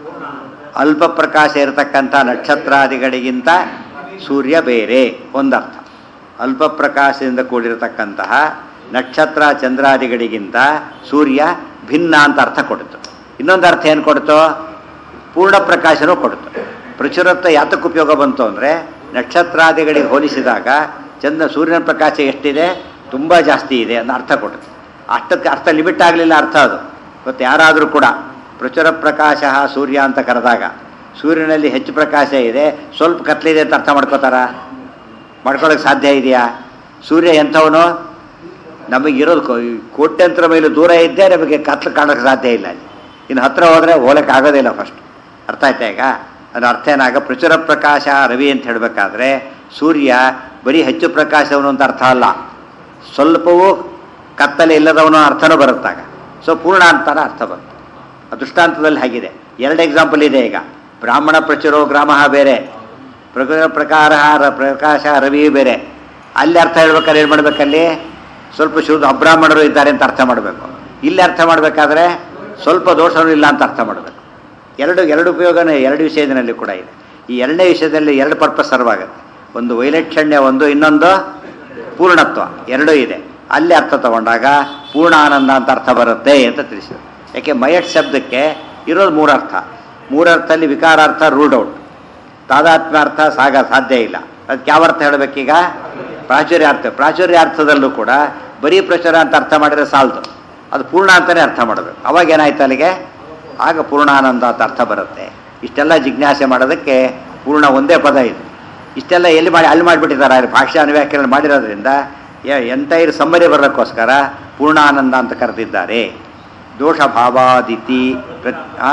A: ಅಲ್ಪ ಪ್ರಕಾಶ ಇರತಕ್ಕಂಥ ನಕ್ಷತ್ರಾದಿಗಳಿಗಿಂತ ಸೂರ್ಯ ಬೇರೆ ಒಂದರ್ಥ ಅಲ್ಪ ಪ್ರಕಾಶದಿಂದ ಕೂಡಿರತಕ್ಕಂತಹ ನಕ್ಷತ್ರ ಚಂದ್ರಾದಿಗಳಿಗಿಂತ ಸೂರ್ಯ ಭಿನ್ನ ಅಂತ ಅರ್ಥ ಕೊಡ್ತು ಇನ್ನೊಂದು ಅರ್ಥ ಏನು ಕೊಡ್ತು ಪೂರ್ಣ ಪ್ರಕಾಶನೂ ಕೊಡ್ತು ಪ್ರಚುರತ್ವ ಯಾತಕ್ಕೆ ಉಪಯೋಗ ಬಂತು ಅಂದರೆ ನಕ್ಷತ್ರಾದಿಗಳಿಗೆ ಹೋಲಿಸಿದಾಗ ಚಂದ್ರ ಸೂರ್ಯನ ಪ್ರಕಾಶ ಎಷ್ಟಿದೆ ತುಂಬ ಜಾಸ್ತಿ ಇದೆ ಅನ್ನೋ ಅರ್ಥ ಕೊಡುತ್ತೆ ಅಷ್ಟಕ್ಕೆ ಅರ್ಥ ಲಿಮಿಟ್ ಆಗಲಿಲ್ಲ ಅರ್ಥ ಅದು ಇವತ್ತು ಯಾರಾದರೂ ಕೂಡ ಪ್ರಚುರ ಪ್ರಕಾಶ ಸೂರ್ಯ ಅಂತ ಕರೆದಾಗ ಸೂರ್ಯನಲ್ಲಿ ಹೆಚ್ಚು ಪ್ರಕಾಶ ಇದೆ ಸ್ವಲ್ಪ ಕತ್ಲಿದೆ ಅಂತ ಅರ್ಥ ಮಾಡ್ಕೋತಾರ ಮಾಡ್ಕೊಳ್ಳೋಕೆ ಸಾಧ್ಯ ಇದೆಯಾ ಸೂರ್ಯ ಎಂಥವನು ನಮಗಿರೋದು ಕೋ- ಈ ಕೋಟ್ಯಂತರ ಮೈಲು ದೂರ ಇದ್ದೇ ನಮಗೆ ಕತ್ಲು ಕಾಣೋಕ್ಕೆ ಸಾಧ್ಯ ಇಲ್ಲ ಅಲ್ಲಿ ಇನ್ನು ಹತ್ರ ಹೋದರೆ ಹೋಲಕ್ಕೆ ಆಗೋದಿಲ್ಲ ಫಸ್ಟ್ ಅರ್ಥ ಆಯ್ತಾ ಈಗ ಅದು ಅರ್ಥ ಏನಾಗ ಪ್ರಚುರ ಪ್ರಕಾಶ ರವಿ ಅಂತ ಹೇಳಬೇಕಾದ್ರೆ ಸೂರ್ಯ ಬರೀ ಹೆಚ್ಚು ಪ್ರಕಾಶವನು ಅಂತ ಅರ್ಥ ಅಲ್ಲ ಸ್ವಲ್ಪವೂ ಕತ್ತಲೆ ಇಲ್ಲದವನು ಅರ್ಥನೂ ಬರುತ್ತಾಗ ಸೊ ಪೂರ್ಣ ಅಂತಾನೆ ಅರ್ಥ ಬರುತ್ತೆ ಆ ದೃಷ್ಟಾಂತದಲ್ಲಿ ಹಾಗಿದೆ ಎರಡು ಎಕ್ಸಾಂಪಲ್ ಇದೆ ಈಗ ಬ್ರಾಹ್ಮಣ ಪ್ರಚುರೋ ಗ್ರಾಮ ಬೇರೆ ಪ್ರಕೃತಿ ಪ್ರಕಾರ ರ- ಪ್ರಕಾಶ ರವಿ ಬೇರೆ ಅಲ್ಲಿ ಅರ್ಥ ಹೇಳ್ಬೇಕಾದ್ರೆ ಏನು ಮಾಡ್ಬೇಕಲ್ಲಿ ಸ್ವಲ್ಪ ಶುದ್ಧ ಅಬ್ರಾಹ್ಮಣರು ಇದ್ದಾರೆ ಅಂತ ಅರ್ಥ ಮಾಡಬೇಕು ಇಲ್ಲಿ ಅರ್ಥ ಮಾಡಬೇಕಾದ್ರೆ ಸ್ವಲ್ಪ ದೋಷನೂ ಇಲ್ಲ ಅಂತ ಅರ್ಥ ಮಾಡಬೇಕು ಎರಡು ಎರಡು ಉಪಯೋಗನೇ ಎರಡು ವಿಷಯದಲ್ಲಿ ಕೂಡ ಇದೆ ಈ ಎರಡನೇ ವಿಷಯದಲ್ಲಿ ಎರಡು ಪರ್ಪಸ್ ಸರ್ವ್ ಆಗುತ್ತೆ ಒಂದು ವೈಲಕ್ಷಣ್ಯ ಒಂದು ಇನ್ನೊಂದು ಪೂರ್ಣತ್ವ ಎರಡೂ ಇದೆ ಅಲ್ಲಿ ಅರ್ಥ ತಗೊಂಡಾಗ ಪೂರ್ಣ ಆನಂದ ಅಂತ ಅರ್ಥ ಬರುತ್ತೆ ಅಂತ ತಿಳಿಸಿದ್ರು ಯಾಕೆ ಮಯಟ್ ಶಬ್ದಕ್ಕೆ ಇರೋದು ಮೂರರ್ಥ ಮೂರರ್ಥದಲ್ಲಿ ವಿಕಾರಾರ್ಥ ರೂಲ್ಡ್ ಔಟ್ ತಾದಾತ್ಮ್ಯಾರ್ಥ ಸಾಗ ಸಾಧ್ಯ ಇಲ್ಲ ಅದಕ್ಕೆ ಯಾವ ಅರ್ಥ ಹೇಳಬೇಕೀಗ ಪ್ರಾಚುರ್ಯಾರ್ಥ ಪ್ರಾಚುರ್ಯಾರ್ಥದಲ್ಲೂ ಕೂಡ ಬರೀ ಪ್ರಚುರ ಅಂತ ಅರ್ಥ ಮಾಡಿದ್ರೆ ಸಾಲದು ಅದು ಪೂರ್ಣ ಅಂತಲೇ ಅರ್ಥ ಮಾಡಬೇಕು ಅವಾಗ ಏನಾಯ್ತು ಅಲ್ಲಿಗೆ ಆಗ ಪೂರ್ಣಾನಂದ ಅಂತ ಅರ್ಥ ಬರುತ್ತೆ ಇಷ್ಟೆಲ್ಲ ಜಿಜ್ಞಾಸೆ ಮಾಡೋದಕ್ಕೆ ಪೂರ್ಣ ಒಂದೇ ಪದ ಇದು ಇಷ್ಟೆಲ್ಲ ಎಲ್ಲಿ ಮಾಡಿ ಅಲ್ಲಿ ಮಾಡಿಬಿಟ್ಟಿದ್ದಾರೆ ಅಲ್ಲಿ ಭಾಷೆ ಅನುವ್ಯಾಖ್ಯಾನ ಮಾಡಿರೋದ್ರಿಂದ ಎಂಟೈರ್ ಸಮ್ಮರಿ ಬರೋಕ್ಕೋಸ್ಕರ ಪೂರ್ಣಾನಂದ ಅಂತ ಕರೆದಿದ್ದಾರೆ ದೋಷ ಭಾವಾದಿತಿ ಪ್ರ- ಆ?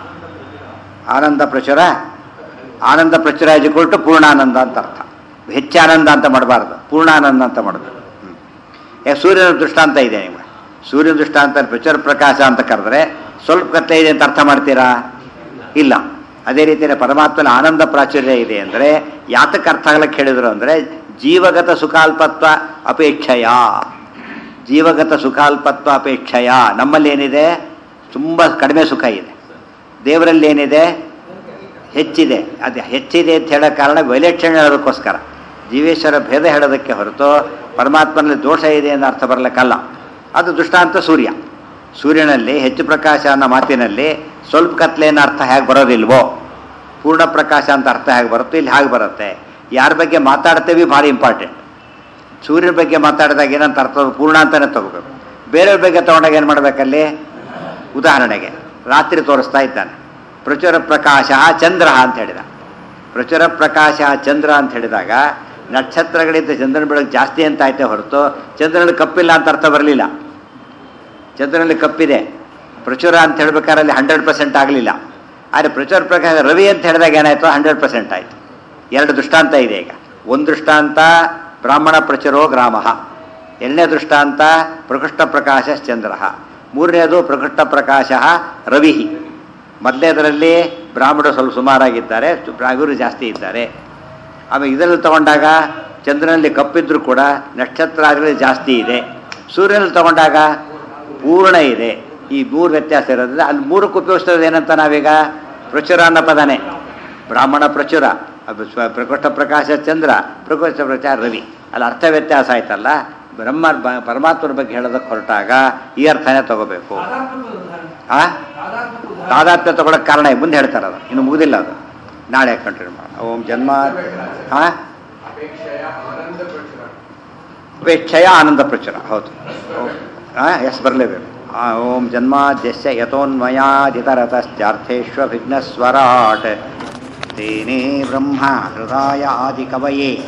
A: ಆನಂದ ಪ್ರಚುರ ಆನಂದ ಪ್ರಚುರ ಇಜಿಕೊಟ್ಟು ಪೂರ್ಣಾನಂದ ಅಂತ ಅರ್ಥ ಹೆಚ್ಚು ಆನಂದ ಅಂತ ಮಾಡಬಾರ್ದು ಪೂರ್ಣಾನಂದ ಅಂತ ಮಾಡೋದು ಹ್ಮ್. ಯಾಕೆ ಸೂರ್ಯನ ದೃಷ್ಟಾಂತ ಇದೆ ನಿಮಗೆ ಸೂರ್ಯನ ದೃಷ್ಟಾಂತ ಪ್ರಚುರ ಪ್ರಕಾಶ ಅಂತ ಕರೆದ್ರೆ ಸ್ವಲ್ಪ ಕತ್ತೆ ಇದೆ ಅಂತ ಅರ್ಥ ಮಾಡ್ತೀರಾ ಇಲ್ಲ ಅದೇ ರೀತಿಯಲ್ಲಿ ಪರಮಾತ್ಮನ ಆನಂದ ಪ್ರಾಚುರ್ಯ ಇದೆ ಅಂದರೆ ಯಾತಕ್ಕೆ ಅರ್ಥ ಆಗ್ಲಕ್ಕೆ ಹೇಳಿದ್ರು ಅಂದರೆ ಜೀವಗತ ಸುಖಾಲ್ಪತ್ವ ಅಪೇಕ್ಷೆಯ ಜೀವಗತ ಸುಖಾಲ್ಪತ್ವ ಅಪೇಕ್ಷೆಯ ನಮ್ಮಲ್ಲಿ ಏನಿದೆ ತುಂಬ ಕಡಿಮೆ ಸುಖ ಇದೆ ದೇವರಲ್ಲಿ ಏನಿದೆ ಹೆಚ್ಚಿದೆ ಅದು ಹೆಚ್ಚಿದೆ ಅಂತ ಹೇಳೋ ಕಾರಣ ವೈಲಕ್ಷಣ್ಯ ಹೇಳೋದಕ್ಕೋಸ್ಕರ ಜೀವೇಶ್ವರ ಭೇದ ಹೇಳೋದಕ್ಕೆ ಹೊರತು ಪರಮಾತ್ಮನಲ್ಲಿ ದೋಷ ಇದೆ ಅನ್ನೋ ಅರ್ಥ ಬರಲಿಕ್ಕಲ್ಲ ಅದು ದೃಷ್ಟಾಂತ ಸೂರ್ಯ ಸೂರ್ಯನಲ್ಲಿ ಹೆಚ್ಚು ಪ್ರಕಾಶ ಅನ್ನೋ ಮಾತಿನಲ್ಲಿ ಸ್ವಲ್ಪ ಕತ್ಲೆ ಅನ್ನೋ ಅರ್ಥ ಹೇಗೆ ಬರೋದಿಲ್ವೋ ಪೂರ್ಣ ಪ್ರಕಾಶ ಅಂತ ಅರ್ಥ ಹೇಗೆ ಬರುತ್ತೋ ಇಲ್ಲಿ ಹಾಗೆ ಬರುತ್ತೆ ಯಾರ ಬಗ್ಗೆ ಮಾತಾಡ್ತೇವೆ ಭಾರಿ ಇಂಪಾರ್ಟೆಂಟ್ ಸೂರ್ಯನ ಬಗ್ಗೆ ಮಾತಾಡಿದಾಗ ಏನಂತ ಅರ್ಥ ಅದು ಪೂರ್ಣ ಅಂತಲೇ ತಗೋಬೇಕು ಬೇರೆಯವ್ರ ಬಗ್ಗೆ ತಗೊಂಡಾಗ ಏನು ಮಾಡಬೇಕಲ್ಲಿ ಉದಾಹರಣೆಗೆ ರಾತ್ರಿ ತೋರಿಸ್ತಾ ಇದ್ದಾನೆ ಪ್ರಚುರ ಪ್ರಕಾಶ ಚಂದ್ರ ಅಂತ ಹೇಳಿದ ಪ್ರಚುರ ಪ್ರಕಾಶ ಚಂದ್ರ ಅಂತ ಹೇಳಿದಾಗ ನಕ್ಷತ್ರಗಳಿಂದ ಚಂದ್ರನ ಬೆಳಕು ಜಾಸ್ತಿ ಅಂತ ಆಯ್ತೆ ಹೊರತು ಚಂದ್ರನಲ್ಲಿ ಕಪ್ಪಿಲ್ಲ ಅಂತ ಅರ್ಥ ಬರಲಿಲ್ಲ ಚಂದ್ರನಲ್ಲಿ ಕಪ್ಪಿದೆ ಪ್ರಚುರ ಅಂತ ಹೇಳ್ಬೇಕಾದ್ರೆ ಅಲ್ಲಿ ಹಂಡ್ರೆಡ್ ಪರ್ಸೆಂಟ್ ಆಗಲಿಲ್ಲ ಆದರೆ ಪ್ರಚುರ ಪ್ರಕಾಶ ರವಿ ಅಂತ ಹೇಳಿದಾಗ ಏನಾಯಿತು ಹಂಡ್ರೆಡ್ ಪರ್ಸೆಂಟ್ ಆಯಿತು ಎರಡು ದೃಷ್ಟಾಂತ ಇದೆ ಈಗ ಒಂದು ದೃಷ್ಟಾಂತ ಬ್ರಾಹ್ಮಣ ಪ್ರಚುರೋ ಗ್ರಾಮ ಎರಡನೇ ದೃಷ್ಟಾಂತ ಪ್ರಕೃಷ್ಟ ಪ್ರಕಾಶ ಚಂದ್ರ ಮೂರನೇದು ಪ್ರಕೃಷ್ಟ ಪ್ರಕಾಶ ರವಿ ಮೊದಲನೇದರಲ್ಲಿ ಬ್ರಾಹ್ಮಣರು ಸ್ವಲ್ಪ ಸುಮಾರಾಗಿದ್ದಾರೆ ಇವರು ಜಾಸ್ತಿ ಇದ್ದಾರೆ ಆಮೇಲೆ ಇದರಲ್ಲಿ ತಗೊಂಡಾಗ ಚಂದ್ರನಲ್ಲಿ ಕಪ್ಪಿದ್ರೂ ಕೂಡ ನಕ್ಷತ್ರಾದಿಗಳಲ್ಲಿ ಜಾಸ್ತಿ ಇದೆ ಸೂರ್ಯನಲ್ಲಿ ತಗೊಂಡಾಗ ಪೂರ್ಣ ಇದೆ ಈ ಮೂರು ವ್ಯತ್ಯಾಸ ಇರೋದ್ರಿಂದ ಅಲ್ಲಿ ಮೂರಕ್ಕೆ ಉಪಯೋಗಿಸ್ತದೆ ಏನಂತ ನಾವೀಗ ಪ್ರಚುರ ಅನ್ನೋ ಪದನೇ ಬ್ರಾಹ್ಮಣ ಪ್ರಚುರ ಅದು ಸ್ವ- ಪ್ರಕೋಷ್ಠ ಪ್ರಕಾಶ ಚಂದ್ರ ಪ್ರಕೋಷ್ಠ ಪ್ರಚಾರ ರವಿ ಅಲ್ಲಿ ಅರ್ಥ ವ್ಯತ್ಯಾಸ ಆಯ್ತಲ್ಲ ಬ್ರಹ್ಮ ಬ- ಪರಮಾತ್ಮನ ಬಗ್ಗೆ ಹೇಳೋದಕ್ಕೆ ಹೊರಟಾಗ ಈ ಅರ್ಥನೇ ತಗೋಬೇಕು
B: ತಾದಾತ್ಮ್ಯದ ಉದಾಹರಣೆ
A: ಆ
B: ತಾದಾತ್ಮ್ಯದ ಉದಾಹರಣೆ
A: ತಾದಾತ್ಮ್ಯ ತಗೊಳಕ್ಕೆ ಕಾರಣ ಇದೆ. ಮುಂದೆ ಹೇಳ್ತಾರೆ ಅದು ಇನ್ನು ಮುಗುದಿಲ್ಲ ಅದು ನಾಳೆ ಕಂಟಿನ್ಯೂ ಮಾಡೋಣ ಓಂ ಜನ್ಮ ಹಾಂ ಅಪೇಕ್ಷೆಯ ಆನಂದ ಪ್ರಚುರ ಹೌದು ಹಾಂ ಎಸ್ ಬರಲೇಬೇಕು ಓಂ ಜನ್ಮಾದ್ಯಸ್ಯ ಯಥೋನ್ಮಯಾದಿತರತಶ್ಚಾರ್ಥೇಶ್ವ ವಿಘ್ನಸ್ವರಾಟ್ ತೇನೇ ಬ್ರಹ್ಮ ಹೃದಯ ಆದಿ ಕವಯೇ